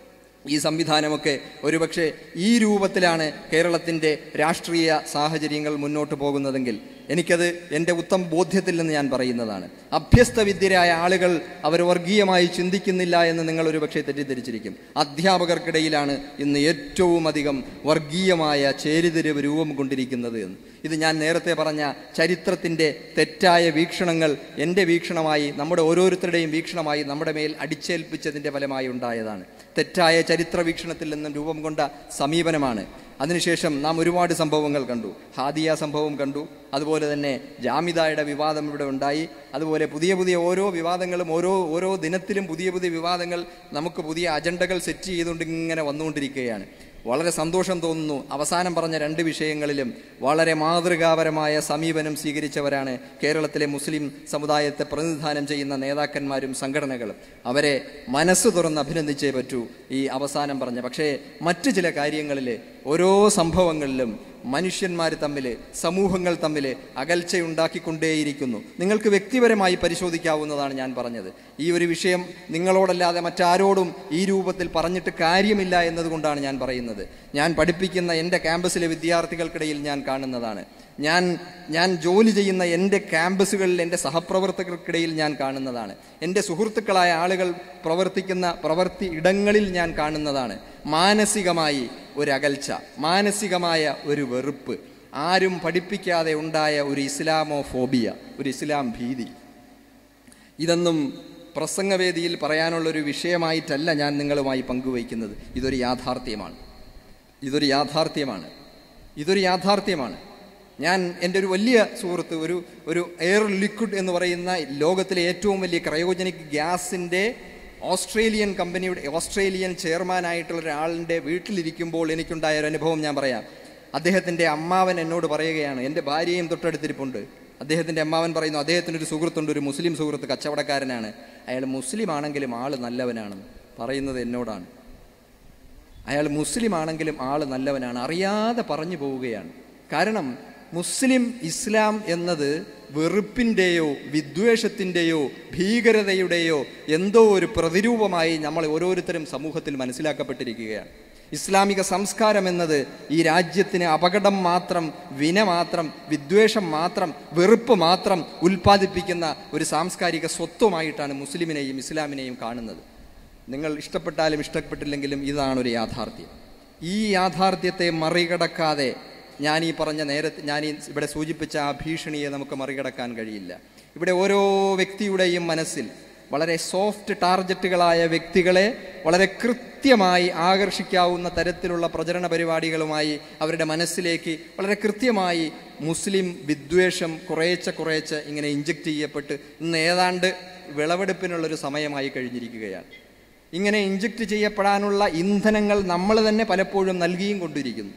ഈ സംവിധാനമൊക്കെ ഒരുപക്ഷെ ഈ രൂപത്തിലാണ് കേരളത്തിൻ്റെ രാഷ്ട്രീയ സാഹചര്യങ്ങൾ മുന്നോട്ട് പോകുന്നതെങ്കിൽ എനിക്കത് എൻ്റെ ഉത്തമ ബോധ്യത്തിൽ നിന്ന് ഞാൻ പറയുന്നതാണ് അഭ്യസ്തവിദ്യരായ ആളുകൾ അവർ വർഗീയമായി ചിന്തിക്കുന്നില്ല എന്ന് നിങ്ങൾ ഒരുപക്ഷെ തെറ്റിദ്ധരിച്ചിരിക്കും അധ്യാപകർക്കിടയിലാണ് ഇന്ന് ഏറ്റവും അധികം വർഗീയമായ ചേരിതിരിവ് രൂപം കൊണ്ടിരിക്കുന്നത് എന്ന് ഇത് ഞാൻ നേരത്തെ പറഞ്ഞ ചരിത്രത്തിൻ്റെ തെറ്റായ വീക്ഷണങ്ങൾ എൻ്റെ വീക്ഷണമായി നമ്മുടെ ഓരോരുത്തരുടെയും വീക്ഷണമായി നമ്മുടെ മേൽ അടിച്ചേൽപ്പിച്ചതിൻ്റെ ഫലമായി ഉണ്ടായതാണ് തെറ്റായ ചരിത്ര വീക്ഷണത്തിൽ നിന്നും രൂപം കൊണ്ട സമീപനമാണ് അതിനുശേഷം നാം ഒരുപാട് സംഭവങ്ങൾ കണ്ടു ഹാദിയ സംഭവം കണ്ടു അതുപോലെ തന്നെ ജാമിദായുടെ വിവാദം ഇവിടെ ഉണ്ടായി അതുപോലെ പുതിയ പുതിയ ഓരോ വിവാദങ്ങളും ഓരോ ഓരോ ദിനത്തിലും പുതിയ പുതിയ വിവാദങ്ങൾ നമുക്ക് പുതിയ അജണ്ടകൾ സെറ്റ് ചെയ്തുകൊണ്ട് ഇങ്ങനെ വന്നുകൊണ്ടിരിക്കുകയാണ് വളരെ സന്തോഷം തോന്നുന്നു അവസാനം പറഞ്ഞ രണ്ട് വിഷയങ്ങളിലും വളരെ മാതൃകാപരമായ സമീപനം സ്വീകരിച്ചവരാണ് കേരളത്തിലെ മുസ്ലിം സമുദായത്തെ പ്രതിനിധാനം ചെയ്യുന്ന നേതാക്കന്മാരും സംഘടനകളും അവരെ മനസ്സ് തുറന്ന് അഭിനന്ദിച്ചേ പറ്റൂ ഈ അവസാനം പറഞ്ഞ പക്ഷേ മറ്റു ചില കാര്യങ്ങളിൽ ഓരോ സംഭവങ്ങളിലും മനുഷ്യന്മാർ തമ്മിൽ സമൂഹങ്ങൾ തമ്മിൽ അകൽച്ചയുണ്ടാക്കിക്കൊണ്ടേയിരിക്കുന്നു നിങ്ങൾക്ക് വ്യക്തിപരമായി പരിശോധിക്കാവുന്നതാണ് ഞാൻ പറഞ്ഞത് ഈ ഒരു വിഷയം നിങ്ങളോടല്ലാതെ മറ്റാരോടും ഈ രൂപത്തിൽ പറഞ്ഞിട്ട് കാര്യമില്ല എന്നതുകൊണ്ടാണ് ഞാൻ പറയുന്നത് ഞാൻ പഠിപ്പിക്കുന്ന എൻ്റെ ക്യാമ്പസിലെ വിദ്യാർത്ഥികൾക്കിടയിൽ ഞാൻ കാണുന്നതാണ് ഞാൻ ഞാൻ ജോലി ചെയ്യുന്ന എൻ്റെ ക്യാമ്പസുകളിൽ എൻ്റെ സഹപ്രവർത്തകർക്കിടയിൽ ഞാൻ കാണുന്നതാണ് എൻ്റെ സുഹൃത്തുക്കളായ ആളുകൾ പ്രവർത്തിക്കുന്ന പ്രവർത്തി ഇടങ്ങളിൽ ഞാൻ കാണുന്നതാണ് മാനസികമായി ഒരു അകൽച്ച മാനസികമായ ഒരു വെറുപ്പ് ആരും പഠിപ്പിക്കാതെ ഉണ്ടായ ഒരു ഇസ്ലാമോ ഫോബിയ ഒരു ഇസ്ലാം ഭീതി ഇതൊന്നും പ്രസംഗവേദിയിൽ പറയാനുള്ളൊരു വിഷയമായിട്ടല്ല ഞാൻ നിങ്ങളുമായി പങ്കുവയ്ക്കുന്നത് ഇതൊരു യാഥാർത്ഥ്യമാണ് ഇതൊരു യാഥാർത്ഥ്യമാണ് ഇതൊരു യാഥാർത്ഥ്യമാണ് ഞാൻ എൻ്റെ ഒരു വലിയ സുഹൃത്ത് ഒരു ഒരു എയർ ലിക്വിഡ് എന്ന് പറയുന്ന ലോകത്തിലെ ഏറ്റവും വലിയ ക്രയോജനിക് ഗ്യാസിൻ്റെ ഓസ്ട്രേലിയൻ കമ്പനിയുടെ ഓസ്ട്രേലിയൻ ചെയർമാനായിട്ടുള്ള ഒരാളിൻ്റെ വീട്ടിലിരിക്കുമ്പോൾ എനിക്കുണ്ടായ ഒരു അനുഭവം ഞാൻ പറയാം അദ്ദേഹത്തിൻ്റെ അമ്മാവൻ എന്നോട് പറയുകയാണ് എൻ്റെ ഭാര്യയും തൊട്ടടുത്തിരിപ്പുണ്ട് അദ്ദേഹത്തിൻ്റെ അമ്മാവൻ പറയുന്നു അദ്ദേഹത്തിൻ്റെ ഒരു സുഹൃത്തുണ്ട് ഒരു മുസ്ലിം സുഹൃത്ത് കച്ചവടക്കാരനാണ് അയാൾ മുസ്ലിം ആണെങ്കിലും ആൾ നല്ലവനാണെന്ന് പറയുന്നത് എന്നോടാണ് അയാൾ മുസ്ലിം ആണെങ്കിലും ആൾ നല്ലവനാണ് അറിയാതെ പറഞ്ഞു പോവുകയാണ് കാരണം മുസ്ലിം ഇസ്ലാം എന്നത് വെറുപ്പിൻ്റെയോ വിദ്വേഷത്തിൻ്റെയോ ഭീകരതയുടെയോ എന്തോ ഒരു പ്രതിരൂപമായി നമ്മൾ ഓരോരുത്തരും സമൂഹത്തിൽ മനസ്സിലാക്കപ്പെട്ടിരിക്കുകയാണ് ഇസ്ലാമിക സംസ്കാരം എന്നത് ഈ രാജ്യത്തിന് അപകടം മാത്രം വിന മാത്രം വിദ്വേഷം മാത്രം വെറുപ്പ് മാത്രം ഉൽപ്പാദിപ്പിക്കുന്ന ഒരു സാംസ്കാരിക സ്വത്വമായിട്ടാണ് മുസ്ലിമിനെയും ഇസ്ലാമിനെയും കാണുന്നത് നിങ്ങൾ ഇഷ്ടപ്പെട്ടാലും ഇഷ്ടപ്പെട്ടില്ലെങ്കിലും ഇതാണ് ഒരു യാഥാർത്ഥ്യം ഈ യാഥാർത്ഥ്യത്തെ മറികടക്കാതെ ഞാൻ ഈ പറഞ്ഞ നേരത്തെ ഞാൻ ഈ ഇവിടെ സൂചിപ്പിച്ച ആ ഭീഷണിയെ നമുക്ക് മറികടക്കാൻ കഴിയില്ല ഇവിടെ ഓരോ വ്യക്തിയുടെയും മനസ്സിൽ വളരെ സോഫ്റ്റ് ടാർഗറ്റുകളായ വ്യക്തികളെ വളരെ കൃത്യമായി ആകർഷിക്കാവുന്ന തരത്തിലുള്ള പ്രചരണ പരിപാടികളുമായി അവരുടെ മനസ്സിലേക്ക് വളരെ കൃത്യമായി മുസ്ലിം വിദ്വേഷം കുറേശ്ശെ കുറേശ്ശെ ഇങ്ങനെ ഇഞ്ചക്ട് ചെയ്യപ്പെട്ട് ഇന്ന് ഏതാണ്ട് വിളവെടുപ്പിനുള്ളൊരു സമയമായി കഴിഞ്ഞിരിക്കുകയാണ് ഇങ്ങനെ ഇഞ്ചക്ട് ചെയ്യപ്പെടാനുള്ള ഇന്ധനങ്ങൾ നമ്മൾ തന്നെ പലപ്പോഴും നൽകിയും കൊണ്ടിരിക്കുന്നു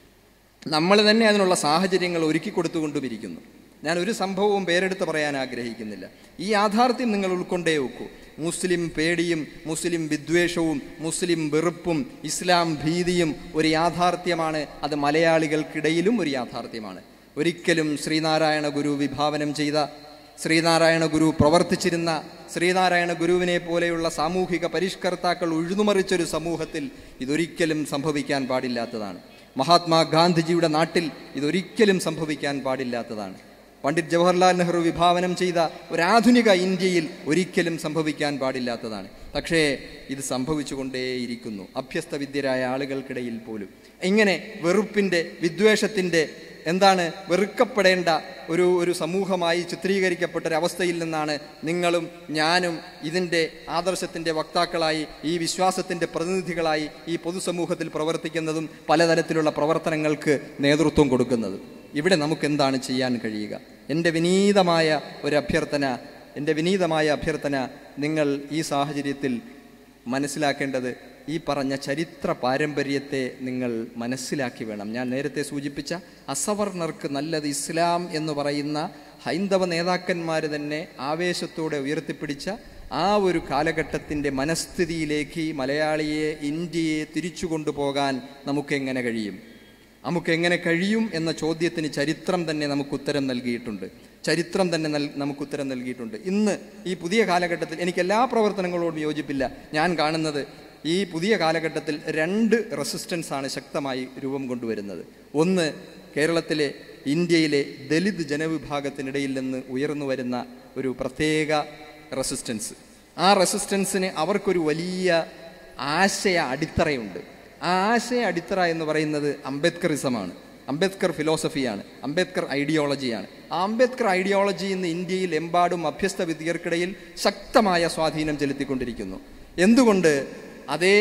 നമ്മൾ തന്നെ അതിനുള്ള സാഹചര്യങ്ങൾ ഒരുക്കി കൊടുത്തുകൊണ്ടുമിരിക്കുന്നു ഞാൻ ഒരു സംഭവവും പേരെടുത്ത് പറയാൻ ആഗ്രഹിക്കുന്നില്ല ഈ യാഥാർത്ഥ്യം നിങ്ങൾ ഉൾക്കൊണ്ടേ വെക്കൂ മുസ്ലിം പേടിയും മുസ്ലിം വിദ്വേഷവും മുസ്ലിം വെറുപ്പും ഇസ്ലാം ഭീതിയും ഒരു യാഥാർത്ഥ്യമാണ് അത് മലയാളികൾക്കിടയിലും ഒരു യാഥാർത്ഥ്യമാണ് ഒരിക്കലും ശ്രീനാരായണ ഗുരു വിഭാവനം ചെയ്ത ശ്രീനാരായണ ഗുരു പ്രവർത്തിച്ചിരുന്ന ശ്രീനാരായണ ഗുരുവിനെ പോലെയുള്ള സാമൂഹിക പരിഷ്കർത്താക്കൾ ഉഴുതുമറിച്ചൊരു സമൂഹത്തിൽ ഇതൊരിക്കലും സംഭവിക്കാൻ പാടില്ലാത്തതാണ് മഹാത്മാഗാന്ധിജിയുടെ നാട്ടിൽ ഇതൊരിക്കലും സംഭവിക്കാൻ പാടില്ലാത്തതാണ് പണ്ഡിറ്റ് ജവഹർലാൽ നെഹ്റു വിഭാവനം ചെയ്ത ഒരാധുനിക ഇന്ത്യയിൽ ഒരിക്കലും സംഭവിക്കാൻ പാടില്ലാത്തതാണ് പക്ഷേ ഇത് സംഭവിച്ചുകൊണ്ടേയിരിക്കുന്നു അഭ്യസ്ത വിദ്യരായ ആളുകൾക്കിടയിൽ പോലും ഇങ്ങനെ വെറുപ്പിൻ്റെ വിദ്വേഷത്തിൻ്റെ എന്താണ് വെറുക്കപ്പെടേണ്ട ഒരു ഒരു സമൂഹമായി ചിത്രീകരിക്കപ്പെട്ട ഒരു അവസ്ഥയിൽ നിന്നാണ് നിങ്ങളും ഞാനും ഇതിൻ്റെ ആദർശത്തിൻ്റെ വക്താക്കളായി ഈ വിശ്വാസത്തിൻ്റെ പ്രതിനിധികളായി ഈ പൊതുസമൂഹത്തിൽ പ്രവർത്തിക്കുന്നതും പലതരത്തിലുള്ള പ്രവർത്തനങ്ങൾക്ക് നേതൃത്വം കൊടുക്കുന്നതും ഇവിടെ നമുക്ക് എന്താണ് ചെയ്യാൻ കഴിയുക എൻ്റെ വിനീതമായ ഒരു അഭ്യർത്ഥന എൻ്റെ വിനീതമായ അഭ്യർത്ഥന നിങ്ങൾ ഈ സാഹചര്യത്തിൽ മനസ്സിലാക്കേണ്ടത് ഈ പറഞ്ഞ ചരിത്ര പാരമ്പര്യത്തെ നിങ്ങൾ മനസ്സിലാക്കി വേണം ഞാൻ നേരത്തെ സൂചിപ്പിച്ച അസവർണർക്ക് നല്ലത് ഇസ്ലാം എന്ന് പറയുന്ന ഹൈന്ദവ നേതാക്കന്മാർ തന്നെ ആവേശത്തോടെ ഉയർത്തിപ്പിടിച്ച ആ ഒരു കാലഘട്ടത്തിൻ്റെ മനസ്ഥിതിയിലേക്ക് ഈ മലയാളിയെ ഇന്ത്യയെ തിരിച്ചു കൊണ്ടുപോകാൻ നമുക്കെങ്ങനെ കഴിയും നമുക്ക് എങ്ങനെ കഴിയും എന്ന ചോദ്യത്തിന് ചരിത്രം തന്നെ നമുക്ക് ഉത്തരം നൽകിയിട്ടുണ്ട് ചരിത്രം തന്നെ നൽ നമുക്ക് ഉത്തരം നൽകിയിട്ടുണ്ട് ഇന്ന് ഈ പുതിയ കാലഘട്ടത്തിൽ എനിക്ക് എല്ലാ പ്രവർത്തനങ്ങളോടും യോജിപ്പില്ല ഞാൻ കാണുന്നത് ഈ പുതിയ കാലഘട്ടത്തിൽ രണ്ട് റെസിസ്റ്റൻസ് ആണ് ശക്തമായി രൂപം കൊണ്ടുവരുന്നത് ഒന്ന് കേരളത്തിലെ ഇന്ത്യയിലെ ദലിത് ജനവിഭാഗത്തിനിടയിൽ നിന്ന് ഉയർന്നു വരുന്ന ഒരു പ്രത്യേക റെസിസ്റ്റൻസ് ആ റെസിസ്റ്റൻസിന് അവർക്കൊരു വലിയ ആശയ അടിത്തറയുണ്ട് ആ ആശയ അടിത്തറ എന്ന് പറയുന്നത് അംബേദ്കറിസമാണ് അംബേദ്കർ ഫിലോസഫിയാണ് അംബേദ്കർ ഐഡിയോളജിയാണ് ആ അംബേദ്കർ ഐഡിയോളജി ഇന്ന് ഇന്ത്യയിൽ എമ്പാടും അഭ്യസ്ത വിദ്യർക്കിടയിൽ ശക്തമായ സ്വാധീനം ചെലുത്തിക്കൊണ്ടിരിക്കുന്നു എന്തുകൊണ്ട് അതേ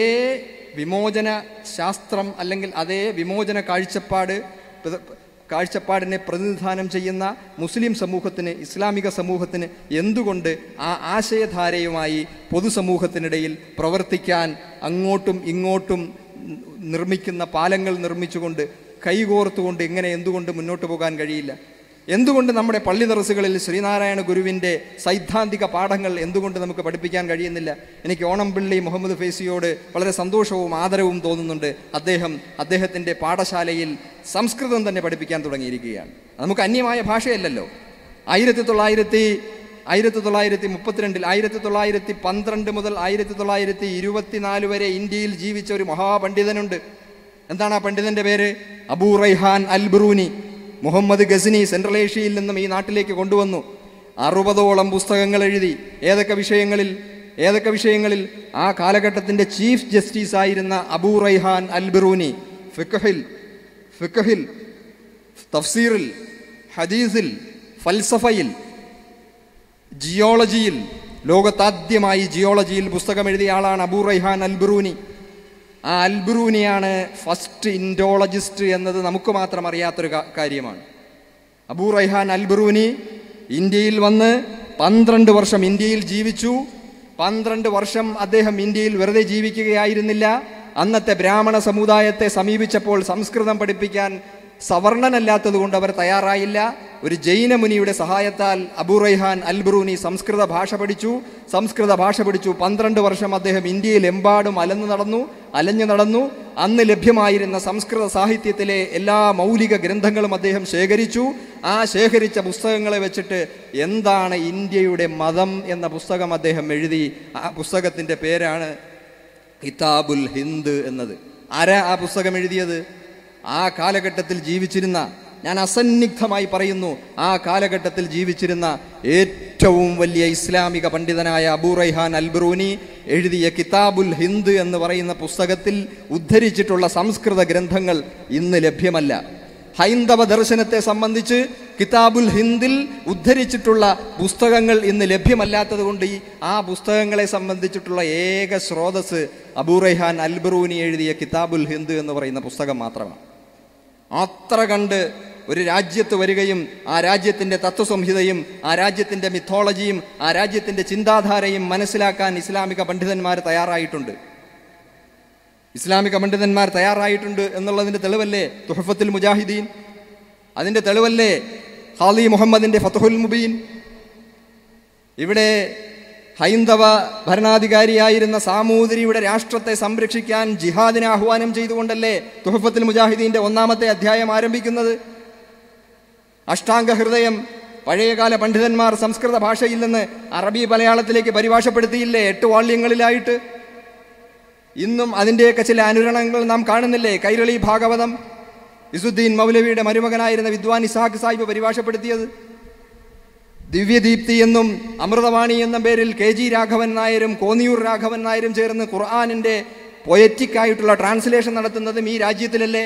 വിമോചന ശാസ്ത്രം അല്ലെങ്കിൽ അതേ വിമോചന കാഴ്ചപ്പാട് പ്ര- കാഴ്ചപ്പാടിനെ പ്രതിനിധാനം ചെയ്യുന്ന മുസ്ലിം സമൂഹത്തിന് ഇസ്ലാമിക സമൂഹത്തിന് എന്തുകൊണ്ട് ആ ആശയധാരയുമായി പൊതുസമൂഹത്തിനിടയിൽ പ്രവർത്തിക്കാൻ അങ്ങോട്ടും ഇങ്ങോട്ടും നിർമ്മിക്കുന്ന പാലങ്ങൾ നിർമ്മിച്ചുകൊണ്ട് കൈകോർത്തുകൊണ്ട് ഇങ്ങനെ എന്തുകൊണ്ട് മുന്നോട്ട് പോകാൻ കഴിയില്ല എന്തുകൊണ്ട് നമ്മുടെ പള്ളി ദറസുകളിൽ ശ്രീനാരായണ ഗുരുവിൻ്റെ സൈദ്ധാന്തിക പാഠങ്ങൾ എന്തുകൊണ്ട് നമുക്ക് പഠിപ്പിക്കാൻ കഴിയുന്നില്ല എനിക്ക് ഓണംപിള്ളി മുഹമ്മദ് ഫേസിയോട് വളരെ സന്തോഷവും ആദരവും തോന്നുന്നുണ്ട് അദ്ദേഹം അദ്ദേഹത്തിൻ്റെ പാഠശാലയിൽ സംസ്കൃതം തന്നെ പഠിപ്പിക്കാൻ തുടങ്ങിയിരിക്കുകയാണ് അത് നമുക്ക് അന്യമായ ഭാഷയല്ലല്ലോ ആയിരത്തി തൊള്ളായിരത്തി ആയിരത്തി തൊള്ളായിരത്തി മുപ്പത്തിരണ്ടിൽ ആയിരത്തി തൊള്ളായിരത്തി പന്ത്രണ്ട് മുതൽ ആയിരത്തി തൊള്ളായിരത്തി ഇരുപത്തിനാല് വരെ ഇന്ത്യയിൽ ജീവിച്ച ഒരു മഹാപണ്ഡിതനുണ്ട് എന്താണ് ആ പണ്ഡിതന്റെ പേര് Abu Rayhan al Biruni Muhammad Ghazni central ഏഷ്യയിൽ നിന്നും ഈ നാട്ടിലേക്ക് കൊണ്ടുവന്നു അറുപതോളം പുസ്തകങ്ങൾ എഴുതി ഏതൊക്കെ വിഷയങ്ങളിൽ ഏതൊക്കെ വിഷയങ്ങളിൽ ആ കാലഘട്ടത്തിന്റെ ചീഫ് ജസ്റ്റിസ് ആയിരുന്ന അബൂ റൈഹാൻ അൽ ബറൂനി ഫിഖഹിൽ ഫിഖഹിൽ തഫ്സീറിൽ ഹദീസിൽ ഫൽസഫയിൽ ജിയോളജിയിൽ ലോകത്താദ്യമായി ജിയോളജിയിൽ പുസ്തകം എഴുതിയ ആളാണ് അബൂ റൈഹാൻ അൽബറൂനി ആ അൽബറൂനിയാണ് ഫസ്റ്റ് ഇൻഡോളജിസ്റ്റ് എന്നത് നമുക്ക് മാത്രം അറിയാത്തൊരു കാ- കാര്യമാണ് അബൂ റൈഹാൻ അൽബറൂനി ഇന്ത്യയിൽ വന്ന് പന്ത്രണ്ട് വർഷം ഇന്ത്യയിൽ ജീവിച്ചു പന്ത്രണ്ട് വർഷം അദ്ദേഹം ഇന്ത്യയിൽ വെറുതെ ജീവിക്കുകയായിരുന്നില്ല അന്നത്തെ ബ്രാഹ്മണ സമുദായത്തെ സമീപിച്ചപ്പോൾ സംസ്കൃതം പഠിപ്പിക്കാൻ സവർണനല്ലാത്തതുകൊണ്ട് അവർ തയ്യാറായില്ല ഒരു ജൈനമുനിയുടെ സഹായത്താൽ അബൂ റൈഹാൻ അൽബറൂനി സംസ്കൃത ഭാഷ പഠിച്ചു സംസ്കൃത ഭാഷ പഠിച്ചു പന്ത്രണ്ട് വർഷം അദ്ദേഹം ഇന്ത്യയിൽ എമ്പാടും അലന്നു നടന്നു അലഞ്ഞു നടന്നു അന്ന് ലഭ്യമായിരുന്ന സംസ്കൃത സാഹിത്യത്തിലെ എല്ലാ മൗലിക ഗ്രന്ഥങ്ങളും അദ്ദേഹം ശേഖരിച്ചു ആ ശേഖരിച്ച പുസ്തകങ്ങളെ വെച്ചിട്ട് എന്താണ് ഇന്ത്യയുടെ മതം എന്ന പുസ്തകം അദ്ദേഹം എഴുതി ആ പുസ്തകത്തിൻ്റെ പേരാണ് കിതാബുൽ ഹിന്ദ് എന്നത് ആരാ ആ പുസ്തകം എഴുതിയത് ആ കാലഘട്ടത്തിൽ ജീവിച്ചിരുന്ന ഞാൻ അസന്നിഗ്ധമായി പറയുന്നു ആ കാലഘട്ടത്തിൽ ജീവിച്ചിരുന്ന ഏറ്റവും വലിയ ഇസ്ലാമിക പണ്ഡിതനായ അബൂ റൈഹാൻ അൽബറൂനി എഴുതിയ കിതാബുൽ ഹിന്ദ് എന്ന് പറയുന്ന പുസ്തകത്തിൽ ഉദ്ധരിച്ചിട്ടുള്ള സംസ്കൃത ഗ്രന്ഥങ്ങൾ ഇന്ന് ലഭ്യമല്ല ഹൈന്ദവ ദർശനത്തെ സംബന്ധിച്ച് കിതാബുൽ ഹിന്ദിൽ ഉദ്ധരിച്ചിട്ടുള്ള പുസ്തകങ്ങൾ ഇന്ന് ലഭ്യമല്ലാത്തത് കൊണ്ട് ഈ ആ പുസ്തകങ്ങളെ സംബന്ധിച്ചിട്ടുള്ള ഏക സ്രോതസ് അബൂറൈഹാൻ അൽബറൂനി എഴുതിയ കിതാബുൽ ഹിന്ദ് എന്ന് പറയുന്ന പുസ്തകം മാത്രമാണ് അത്ര കണ്ട് ഒരു രാജ്യത്ത് വരികയും ആ രാജ്യത്തിൻ്റെ തത്വസംഹിതയും ആ രാജ്യത്തിൻ്റെ മിഥോളജിയും ആ രാജ്യത്തിൻ്റെ ചിന്താധാരയും മനസ്സിലാക്കാൻ ഇസ്ലാമിക പണ്ഡിതന്മാർ തയ്യാറായിട്ടുണ്ട് ഇസ്ലാമിക പണ്ഡിതന്മാർ തയ്യാറായിട്ടുണ്ട് എന്നുള്ളതിൻ്റെ തെളിവല്ലേ തുഹഫത്തുൽ മുജാഹിദീൻ അതിൻ്റെ തെളിവല്ലേ ഹാലി മുഹമ്മദിൻ്റെ ഫതഹുൽ മുബീൻ ഇവിടെ ഹൈന്ദവ ഭരണാധികാരിയായിരുന്ന സാമൂതിരിയുടെ രാഷ്ട്രത്തെ സംരക്ഷിക്കാൻ ജിഹാദിനെ ആഹ്വാനം ചെയ്തുകൊണ്ടല്ലേ തുഹഫത്തുൽ മുജാഹിദീൻ്റെ ഒന്നാമത്തെ അധ്യായം ആരംഭിക്കുന്നത് അഷ്ടാംഗ ഹൃദയം പഴയകാല പണ്ഡിതന്മാർ സംസ്കൃത ഭാഷയിൽ നിന്ന് അറബി മലയാളത്തിലേക്ക് പരിഭാഷപ്പെടുത്തിയില്ലേ എട്ട് വാള്യങ്ങളിലായിട്ട് ഇന്നും അതിൻ്റെയൊക്കെ ചില അനുരണങ്ങൾ നാം കാണുന്നില്ലേ കൈരളി ഭാഗവതം ഇസുദ്ദീൻ മൗലവിയുടെ മരുമകനായിരുന്ന വിദ്വാൻ ഇസാഖ് സാഹിബ് പരിഭാഷപ്പെടുത്തിയത് ദിവ്യദീപ്തി എന്നും അമൃതവാണി എന്ന പേരിൽ കെ ജി രാഘവൻ നായരും കോന്നിയൂർ രാഘവൻ നായരും ചേർന്ന് ഖുർആാനിൻ്റെ പൊയറ്റിക് ആയിട്ടുള്ള ട്രാൻസ്ലേഷൻ നടത്തുന്നതും ഈ രാജ്യത്തിലല്ലേ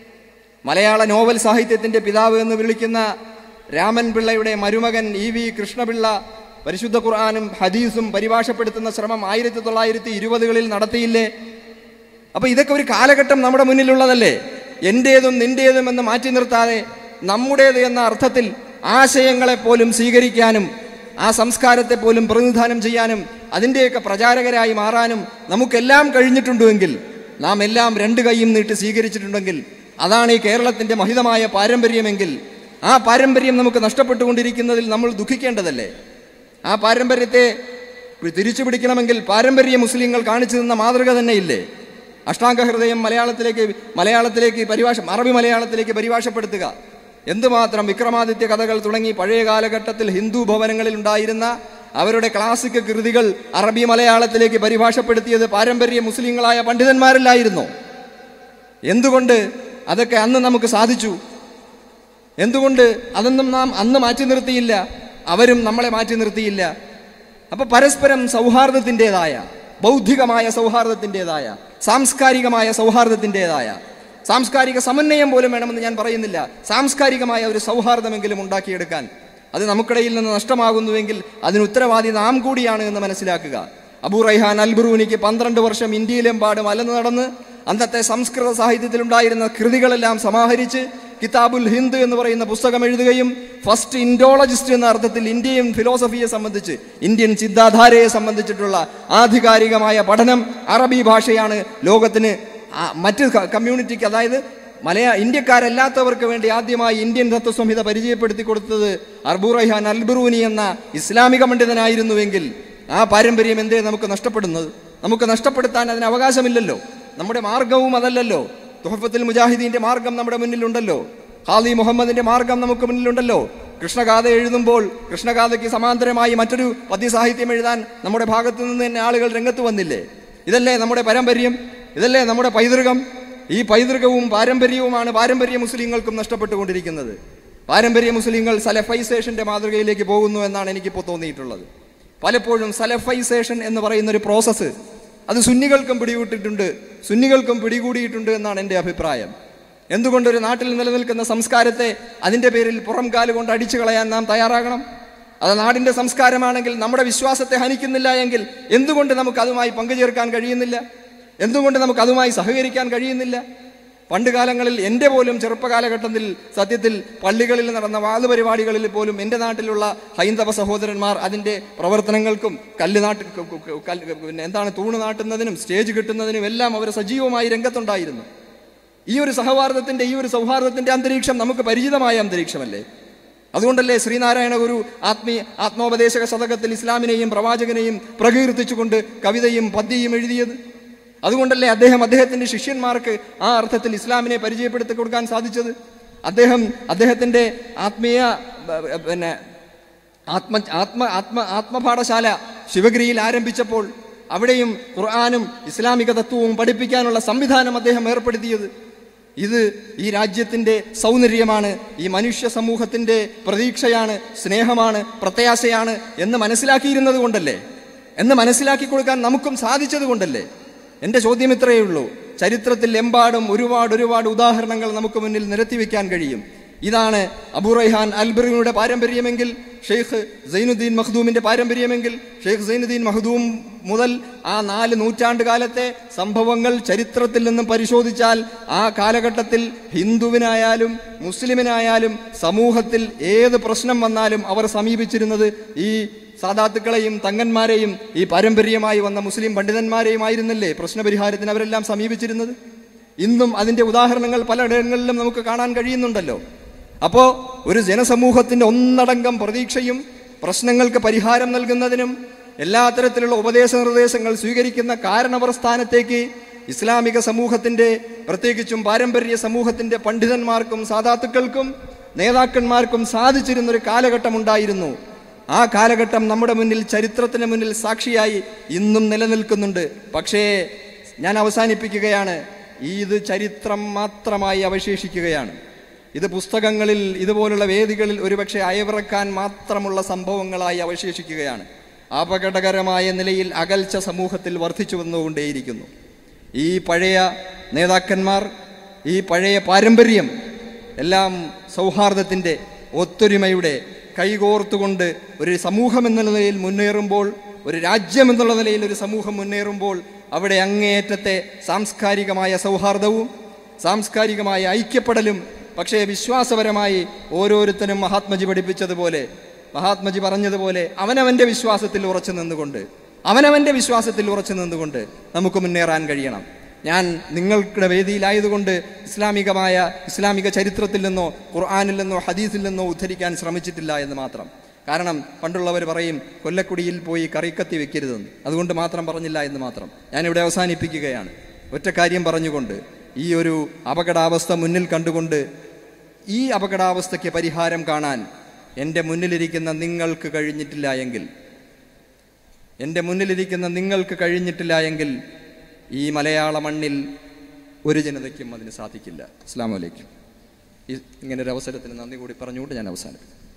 മലയാള നോവൽ സാഹിത്യത്തിൻ്റെ പിതാവ് എന്ന് വിളിക്കുന്ന രാമൻ പിള്ളയുടെ മരുമകൻ ഇ വി കൃഷ്ണപിള്ള പരിശുദ്ധ ഖുർആാനും ഹദീസും പരിഭാഷപ്പെടുത്തുന്ന ശ്രമം ആയിരത്തി തൊള്ളായിരത്തി ഇരുപതുകളിൽ നടത്തിയില്ലേ അപ്പൊ ഇതൊക്കെ ഒരു കാലഘട്ടം നമ്മുടെ മുന്നിലുള്ളതല്ലേ എന്റേതും നിന്റേതും എന്ന് മാറ്റി നിർത്താതെ നമ്മുടേത് എന്ന അർത്ഥത്തിൽ ആശയങ്ങളെ പോലും സ്വീകരിക്കാനും ആ സംസ്കാരത്തെ പോലും പ്രതിനിധാനം ചെയ്യാനും അതിൻ്റെയൊക്കെ പ്രചാരകരായി മാറാനും നമുക്കെല്ലാം കഴിഞ്ഞിട്ടുണ്ടെങ്കിൽ നാം എല്ലാം രണ്ട് കൈയും നീട്ടി സ്വീകരിച്ചിട്ടുണ്ടെങ്കിൽ അതാണ് ഈ കേരളത്തിന്റെ മഹിതമായ പാരമ്പര്യമെങ്കിൽ ആ പാരമ്പര്യം നമുക്ക് നഷ്ടപ്പെട്ടുകൊണ്ടിരിക്കുന്നതിൽ നമ്മൾ ദുഃഖിക്കേണ്ടതല്ലേ ആ പാരമ്പര്യത്തെ തിരിച്ചു പിടിക്കണമെങ്കിൽ പാരമ്പര്യ മുസ്ലിങ്ങൾ കാണിച്ചു തന്ന മാതൃക തന്നെ ഇല്ലേ അഷ്ടാംഗ ഹൃദയം മലയാളത്തിലേക്ക് മലയാളത്തിലേക്ക് പരിഭാഷ അറബി മലയാളത്തിലേക്ക് പരിഭാഷപ്പെടുത്തുക എന്തുമാത്രം വിക്രമാദിത്യ കഥകൾ തുടങ്ങി പഴയ കാലഘട്ടത്തിൽ ഹിന്ദു ഭവനങ്ങളിൽ ഉണ്ടായിരുന്ന അവരുടെ ക്ലാസിക് കൃതികൾ അറബി മലയാളത്തിലേക്ക് പരിഭാഷപ്പെടുത്തിയത് പാരമ്പര്യ മുസ്ലിങ്ങളായ പണ്ഡിതന്മാരിലായിരുന്നോ എന്തുകൊണ്ട് അതൊക്കെ അന്ന് നമുക്ക് സാധിച്ചു എന്തുകൊണ്ട് അതൊന്നും നാം അന്ന് മാറ്റി നിർത്തിയില്ല അവരും നമ്മളെ മാറ്റി നിർത്തിയില്ല അപ്പൊ പരസ്പരം സൗഹാർദ്ദത്തിൻ്റെതായ ബൗദ്ധികമായ സൗഹാർദ്ദത്തിൻ്റെതായ സാംസ്കാരികമായ സൗഹാർദ്ദത്തിൻ്റെതായ സാംസ്കാരിക സമന്വയം പോലും വേണമെന്ന് ഞാൻ പറയുന്നില്ല സാംസ്കാരികമായ ഒരു സൗഹാർദ്ദമെങ്കിലും ഉണ്ടാക്കിയെടുക്കാൻ അത് നമുക്കിടയിൽ നിന്ന് നഷ്ടമാകുന്നുവെങ്കിൽ അതിന് ഉത്തരവാദി നാം കൂടിയാണ് എന്ന് മനസ്സിലാക്കുക അബൂ റൈഹാൻ അൽബറൂനിക്ക് പന്ത്രണ്ട് വർഷം ഇന്ത്യയിലെമ്പാടും അലന്നു നടന്ന് അന്നത്തെ സംസ്കൃത സാഹിത്യത്തിലുണ്ടായിരുന്ന കൃതികളെല്ലാം സമാഹരിച്ച് കിതാബുൽ ഹിന്ദ് എന്ന് പറയുന്ന പുസ്തകം എഴുതുകയും ഫസ്റ്റ് ഇൻഡോളജിസ്റ്റ് എന്ന അർത്ഥത്തിൽ ഇന്ത്യൻ ഫിലോസഫിയെ സംബന്ധിച്ച് ഇന്ത്യൻ ചിന്താധാരയെ സംബന്ധിച്ചിട്ടുള്ള ആധികാരികമായ പഠനം അറബി ഭാഷയാണ് ലോകത്തിന് ആ മറ്റ് ക- കമ്മ്യൂണിറ്റിക്ക് അതായത് മലയാ ഇന്ത്യക്കാരല്ലാത്തവർക്ക് വേണ്ടി ആദ്യമായി ഇന്ത്യൻ തത്വസംഹിത പരിചയപ്പെടുത്തി കൊടുത്തത് അർബു റൈഹാൻ അൽബറൂനി എന്ന ഇസ്ലാമിക പണ്ഡിതനായിരുന്നുവെങ്കിൽ ആ പാരമ്പര്യം എന്തേ നമുക്ക് നഷ്ടപ്പെടുന്നത് നമുക്ക് നഷ്ടപ്പെടുത്താൻ അതിന് അവകാശമില്ലല്ലോ നമ്മുടെ മാർഗവും അതല്ലല്ലോ തുഹഫത്തുൽ മുജാഹിദീന്റെ മാർഗം നമ്മുടെ മുന്നിലുണ്ടല്ലോ ഖാദി മുഹമ്മദിന്റെ മാർഗം നമുക്ക് മുന്നിലുണ്ടല്ലോ കൃഷ്ണഗാഥ എഴുതുമ്പോൾ കൃഷ്ണഗാഥയ്ക്ക് സമാന്തരമായി മറ്റൊരു പദ്യസാഹിത്യം എഴുതാൻ നമ്മുടെ ഭാഗത്തു നിന്ന് തന്നെ ആളുകൾ രംഗത്ത് വന്നില്ലേ ഇതല്ലേ നമ്മുടെ പാരമ്പര്യം ഇതല്ലേ നമ്മുടെ പൈതൃകം ഈ പൈതൃകവും പാരമ്പര്യവുമാണ് പാരമ്പര്യ മുസ്ലിങ്ങൾക്കും നഷ്ടപ്പെട്ടുകൊണ്ടിരിക്കുന്നത് പാരമ്പര്യ മുസ്ലിങ്ങൾ സലഫൈസേഷന്റെ മാതൃകയിലേക്ക് പോകുന്നു എന്നാണ് എനിക്കിപ്പോൾ തോന്നിയിട്ടുള്ളത് പലപ്പോഴും സലഫൈസേഷൻ എന്ന് പറയുന്ന ഒരു പ്രോസസ്സ് അത് സുന്നികൾക്കും പിടികൂട്ടിയിട്ടുണ്ട് സുന്നികൾക്കും പിടികൂടിയിട്ടുണ്ട് എന്നാണ് എൻ്റെ അഭിപ്രായം എന്തുകൊണ്ട് ഒരു നാട്ടിൽ നിലനിൽക്കുന്ന സംസ്കാരത്തെ അതിൻ്റെ പേരിൽ പുറം കാലുകൊണ്ട് അടിച്ചു കളയാൻ നാം തയ്യാറാകണം അത് നാടിൻ്റെ സംസ്കാരമാണെങ്കിൽ നമ്മുടെ വിശ്വാസത്തെ ഹനിക്കുന്നില്ല എങ്കിൽ എന്തുകൊണ്ട് നമുക്ക് അതുമായി പങ്കുചേർക്കാൻ കഴിയുന്നില്ല എന്തുകൊണ്ട് നമുക്ക് അതുമായി സഹകരിക്കാൻ കഴിയുന്നില്ല പണ്ട് കാലങ്ങളിൽ എൻ്റെ പോലും ചെറുപ്പകാലഘട്ടത്തിൽ സത്യത്തിൽ പള്ളികളിൽ നടന്ന വാത് പരിപാടികളിൽ പോലും എൻ്റെ നാട്ടിലുള്ള ഹൈന്ദവ സഹോദരന്മാർ അതിൻ്റെ പ്രവർത്തനങ്ങൾക്കും കല്ല് നാട്ടി ക- ക- കല്ല് പിന്നെ എന്താണ് തൂണ് നാട്ടുന്നതിനും സ്റ്റേജ് കിട്ടുന്നതിനും എല്ലാം അവർ സജീവമായി രംഗത്തുണ്ടായിരുന്നു ഈ ഒരു സഹവാർദ്ദത്തിന്റെ ഈ ഒരു സൗഹാർദ്ദത്തിന്റെ അന്തരീക്ഷം നമുക്ക് പരിചിതമായ അന്തരീക്ഷമല്ലേ അതുകൊണ്ടല്ലേ ശ്രീനാരായണ ഗുരു ആത്മീയ ആത്മോപദേശക ശതകത്തിൽ ഇസ്ലാമിനെയും പ്രവാചകനെയും പ്രകീർത്തിച്ചുകൊണ്ട് കവിതയും പദ്യയും എഴുതിയത് അതുകൊണ്ടല്ലേ അദ്ദേഹം അദ്ദേഹത്തിന്റെ ശിഷ്യന്മാർക്ക് ആ അർത്ഥത്തിൽ ഇസ്ലാമിനെ പരിചയപ്പെടുത്തി കൊടുക്കാൻ സാധിച്ചത് അദ്ദേഹം അദ്ദേഹത്തിന്റെ ആത്മീയ ബ- ബ- പിന്നെ ആത്മ ആത്മ ആത്മ ആത്മപാഠശാല ശിവഗിരിയിൽ ആരംഭിച്ചപ്പോൾ അവിടെയും ഖുർആാനും ഇസ്ലാമിക തത്വവും പഠിപ്പിക്കാനുള്ള സംവിധാനം അദ്ദേഹം ഏർപ്പെടുത്തിയത് ഇത് ഈ രാജ്യത്തിന്റെ സൗന്ദര്യമാണ് ഈ മനുഷ്യ സമൂഹത്തിന്റെ പ്രതീക്ഷയാണ് സ്നേഹമാണ് പ്രത്യാശയാണ് എന്ന് മനസ്സിലാക്കിയിരുന്നത് കൊണ്ടല്ലേ എന്ന് മനസ്സിലാക്കി കൊടുക്കാൻ നമുക്കും സാധിച്ചത് കൊണ്ടല്ലേ എൻ്റെ ചോദ്യം ഇത്രയേ ഉള്ളൂ ചരിത്രത്തിൽ എമ്പാടും ഒരുപാട് ഒരുപാട് ഉദാഹരണങ്ങൾ നമുക്ക് മുന്നിൽ നിരത്തി വെക്കാൻ കഴിയും ഇതാണ് അബു റൈഹാൻ അൽബറിയുടെ പാരമ്പര്യമെങ്കിൽ ഷെയ്ഖ് സൈനുദ്ദീൻ മഖ്ദൂമിന്റെ പാരമ്പര്യമെങ്കിൽ ഷെയ്ഖ് സൈനുദ്ദീൻ മഖ്ദൂം മുതൽ ആ നാല് നൂറ്റാണ്ട് കാലത്തെ സംഭവങ്ങൾ ചരിത്രത്തിൽ നിന്നും പരിശോധിച്ചാൽ ആ കാലഘട്ടത്തിൽ ഹിന്ദുവിനായാലും മുസ്ലിമിനായാലും സമൂഹത്തിൽ ഏത് പ്രശ്നം വന്നാലും അവർ സമീപിച്ചിരുന്നത് ഈ സാദാത്തുക്കളെയും തങ്ങന്മാരെയും ഈ പാരമ്പര്യമായി വന്ന മുസ്ലിം പണ്ഡിതന്മാരെയും ആയിരുന്നില്ലേ പ്രശ്നപരിഹാരത്തിന് അവരെല്ലാം സമീപിച്ചിരുന്നത് ഇന്നും അതിന്റെ ഉദാഹരണങ്ങൾ പലയിടങ്ങളിലും നമുക്ക് കാണാൻ കഴിയുന്നുണ്ടല്ലോ അപ്പോ ഒരു ജനസമൂഹത്തിന്റെ ഒന്നടങ്കം പ്രതീക്ഷയും പ്രശ്നങ്ങൾക്ക് പരിഹാരം നൽകുന്നതിനും എല്ലാ തരത്തിലുള്ള ഉപദേശ നിർദ്ദേശങ്ങൾ സ്വീകരിക്കുന്ന കാരണവർ സ്ഥാനത്തേക്ക് ഇസ്ലാമിക സമൂഹത്തിന്റെ പ്രത്യേകിച്ചും പാരമ്പര്യ സമൂഹത്തിന്റെ പണ്ഡിതന്മാർക്കും സാധാത്തുക്കൾക്കും നേതാക്കന്മാർക്കും സാധിച്ചിരുന്ന ഒരു കാലഘട്ടം ഉണ്ടായിരുന്നു ആ കാലഘട്ടം നമ്മുടെ മുന്നിൽ ചരിത്രത്തിന് മുന്നിൽ സാക്ഷിയായി ഇന്നും നിലനിൽക്കുന്നുണ്ട് പക്ഷേ ഞാൻ അവസാനിപ്പിക്കുകയാണ് ഇത് ചരിത്രം മാത്രമായി അവശേഷിക്കുകയാണ് ഇത് പുസ്തകങ്ങളിൽ ഇതുപോലുള്ള വേദികളിൽ ഒരുപക്ഷെ അയവിറക്കാൻ മാത്രമുള്ള സംഭവങ്ങളായി അവശേഷിക്കുകയാണ് അപകടകരമായ നിലയിൽ അകൽച്ച സമൂഹത്തിൽ വർദ്ധിച്ചു വന്നുകൊണ്ടേയിരിക്കുന്നു ഈ പഴയ നേതാക്കന്മാർ ഈ പഴയ പാരമ്പര്യം എല്ലാം സൗഹാർദ്ദത്തിൻ്റെ ഒത്തൊരുമയുടെ കൈകോർത്തുകൊണ്ട് ഒരു സമൂഹം എന്നുള്ള നിലയിൽ മുന്നേറുമ്പോൾ ഒരു രാജ്യം എന്നുള്ള നിലയിൽ ഒരു സമൂഹം മുന്നേറുമ്പോൾ അവിടെ അങ്ങേയറ്റത്തെ സാംസ്കാരികമായ സൗഹാർദ്ദവും സാംസ്കാരികമായ ഐക്യപ്പെടലും പക്ഷേ വിശ്വാസപരമായി ഓരോരുത്തരും മഹാത്മജി പഠിപ്പിച്ചതുപോലെ മഹാത്മജി പറഞ്ഞതുപോലെ അവനവന്റെ വിശ്വാസത്തിൽ ഉറച്ചു നിന്നുകൊണ്ട് അവനവന്റെ വിശ്വാസത്തിൽ ഉറച്ചു നിന്നുകൊണ്ട് നമുക്ക് മുന്നേറാൻ കഴിയണം ഞാൻ നിങ്ങളുടെ വേദിയിലായതുകൊണ്ട് ഇസ്ലാമികമായ ഇസ്ലാമിക ചരിത്രത്തിൽ നിന്നോ ഖുർആാനിൽ നിന്നോ ഹദീസിൽ നിന്നോ ഉദ്ധരിക്കാൻ ശ്രമിച്ചിട്ടില്ല എന്ന് മാത്രം കാരണം പണ്ടുള്ളവർ പറയും കൊല്ലക്കുടിയിൽ പോയി കറിക്കത്തി വെക്കരുതെന്ന് അതുകൊണ്ട് മാത്രം പറഞ്ഞില്ല എന്ന് മാത്രം ഞാനിവിടെ അവസാനിപ്പിക്കുകയാണ് ഒറ്റ കാര്യം പറഞ്ഞുകൊണ്ട് ഈ ഒരു അപകടാവസ്ഥ മുന്നിൽ കണ്ടുകൊണ്ട് ഈ അപകടാവസ്ഥയ്ക്ക് പരിഹാരം കാണാൻ എൻ്റെ മുന്നിലിരിക്കുന്ന നിങ്ങൾക്ക് കഴിഞ്ഞിട്ടില്ല എങ്കിൽ എൻ്റെ മുന്നിലിരിക്കുന്ന നിങ്ങൾക്ക് കഴിഞ്ഞിട്ടില്ല എങ്കിൽ ഈ മലയാള മണ്ണിൽ ഒരു ജനതയ്ക്കും അതിന് സാധിക്കില്ല അസ്സാം വലൈക്കും ഈ ഇങ്ങനെ ഒരു അവസരത്തിന് നന്ദി കൂടി പറഞ്ഞുകൊണ്ട് ഞാൻ അവസാനിപ്പിക്കും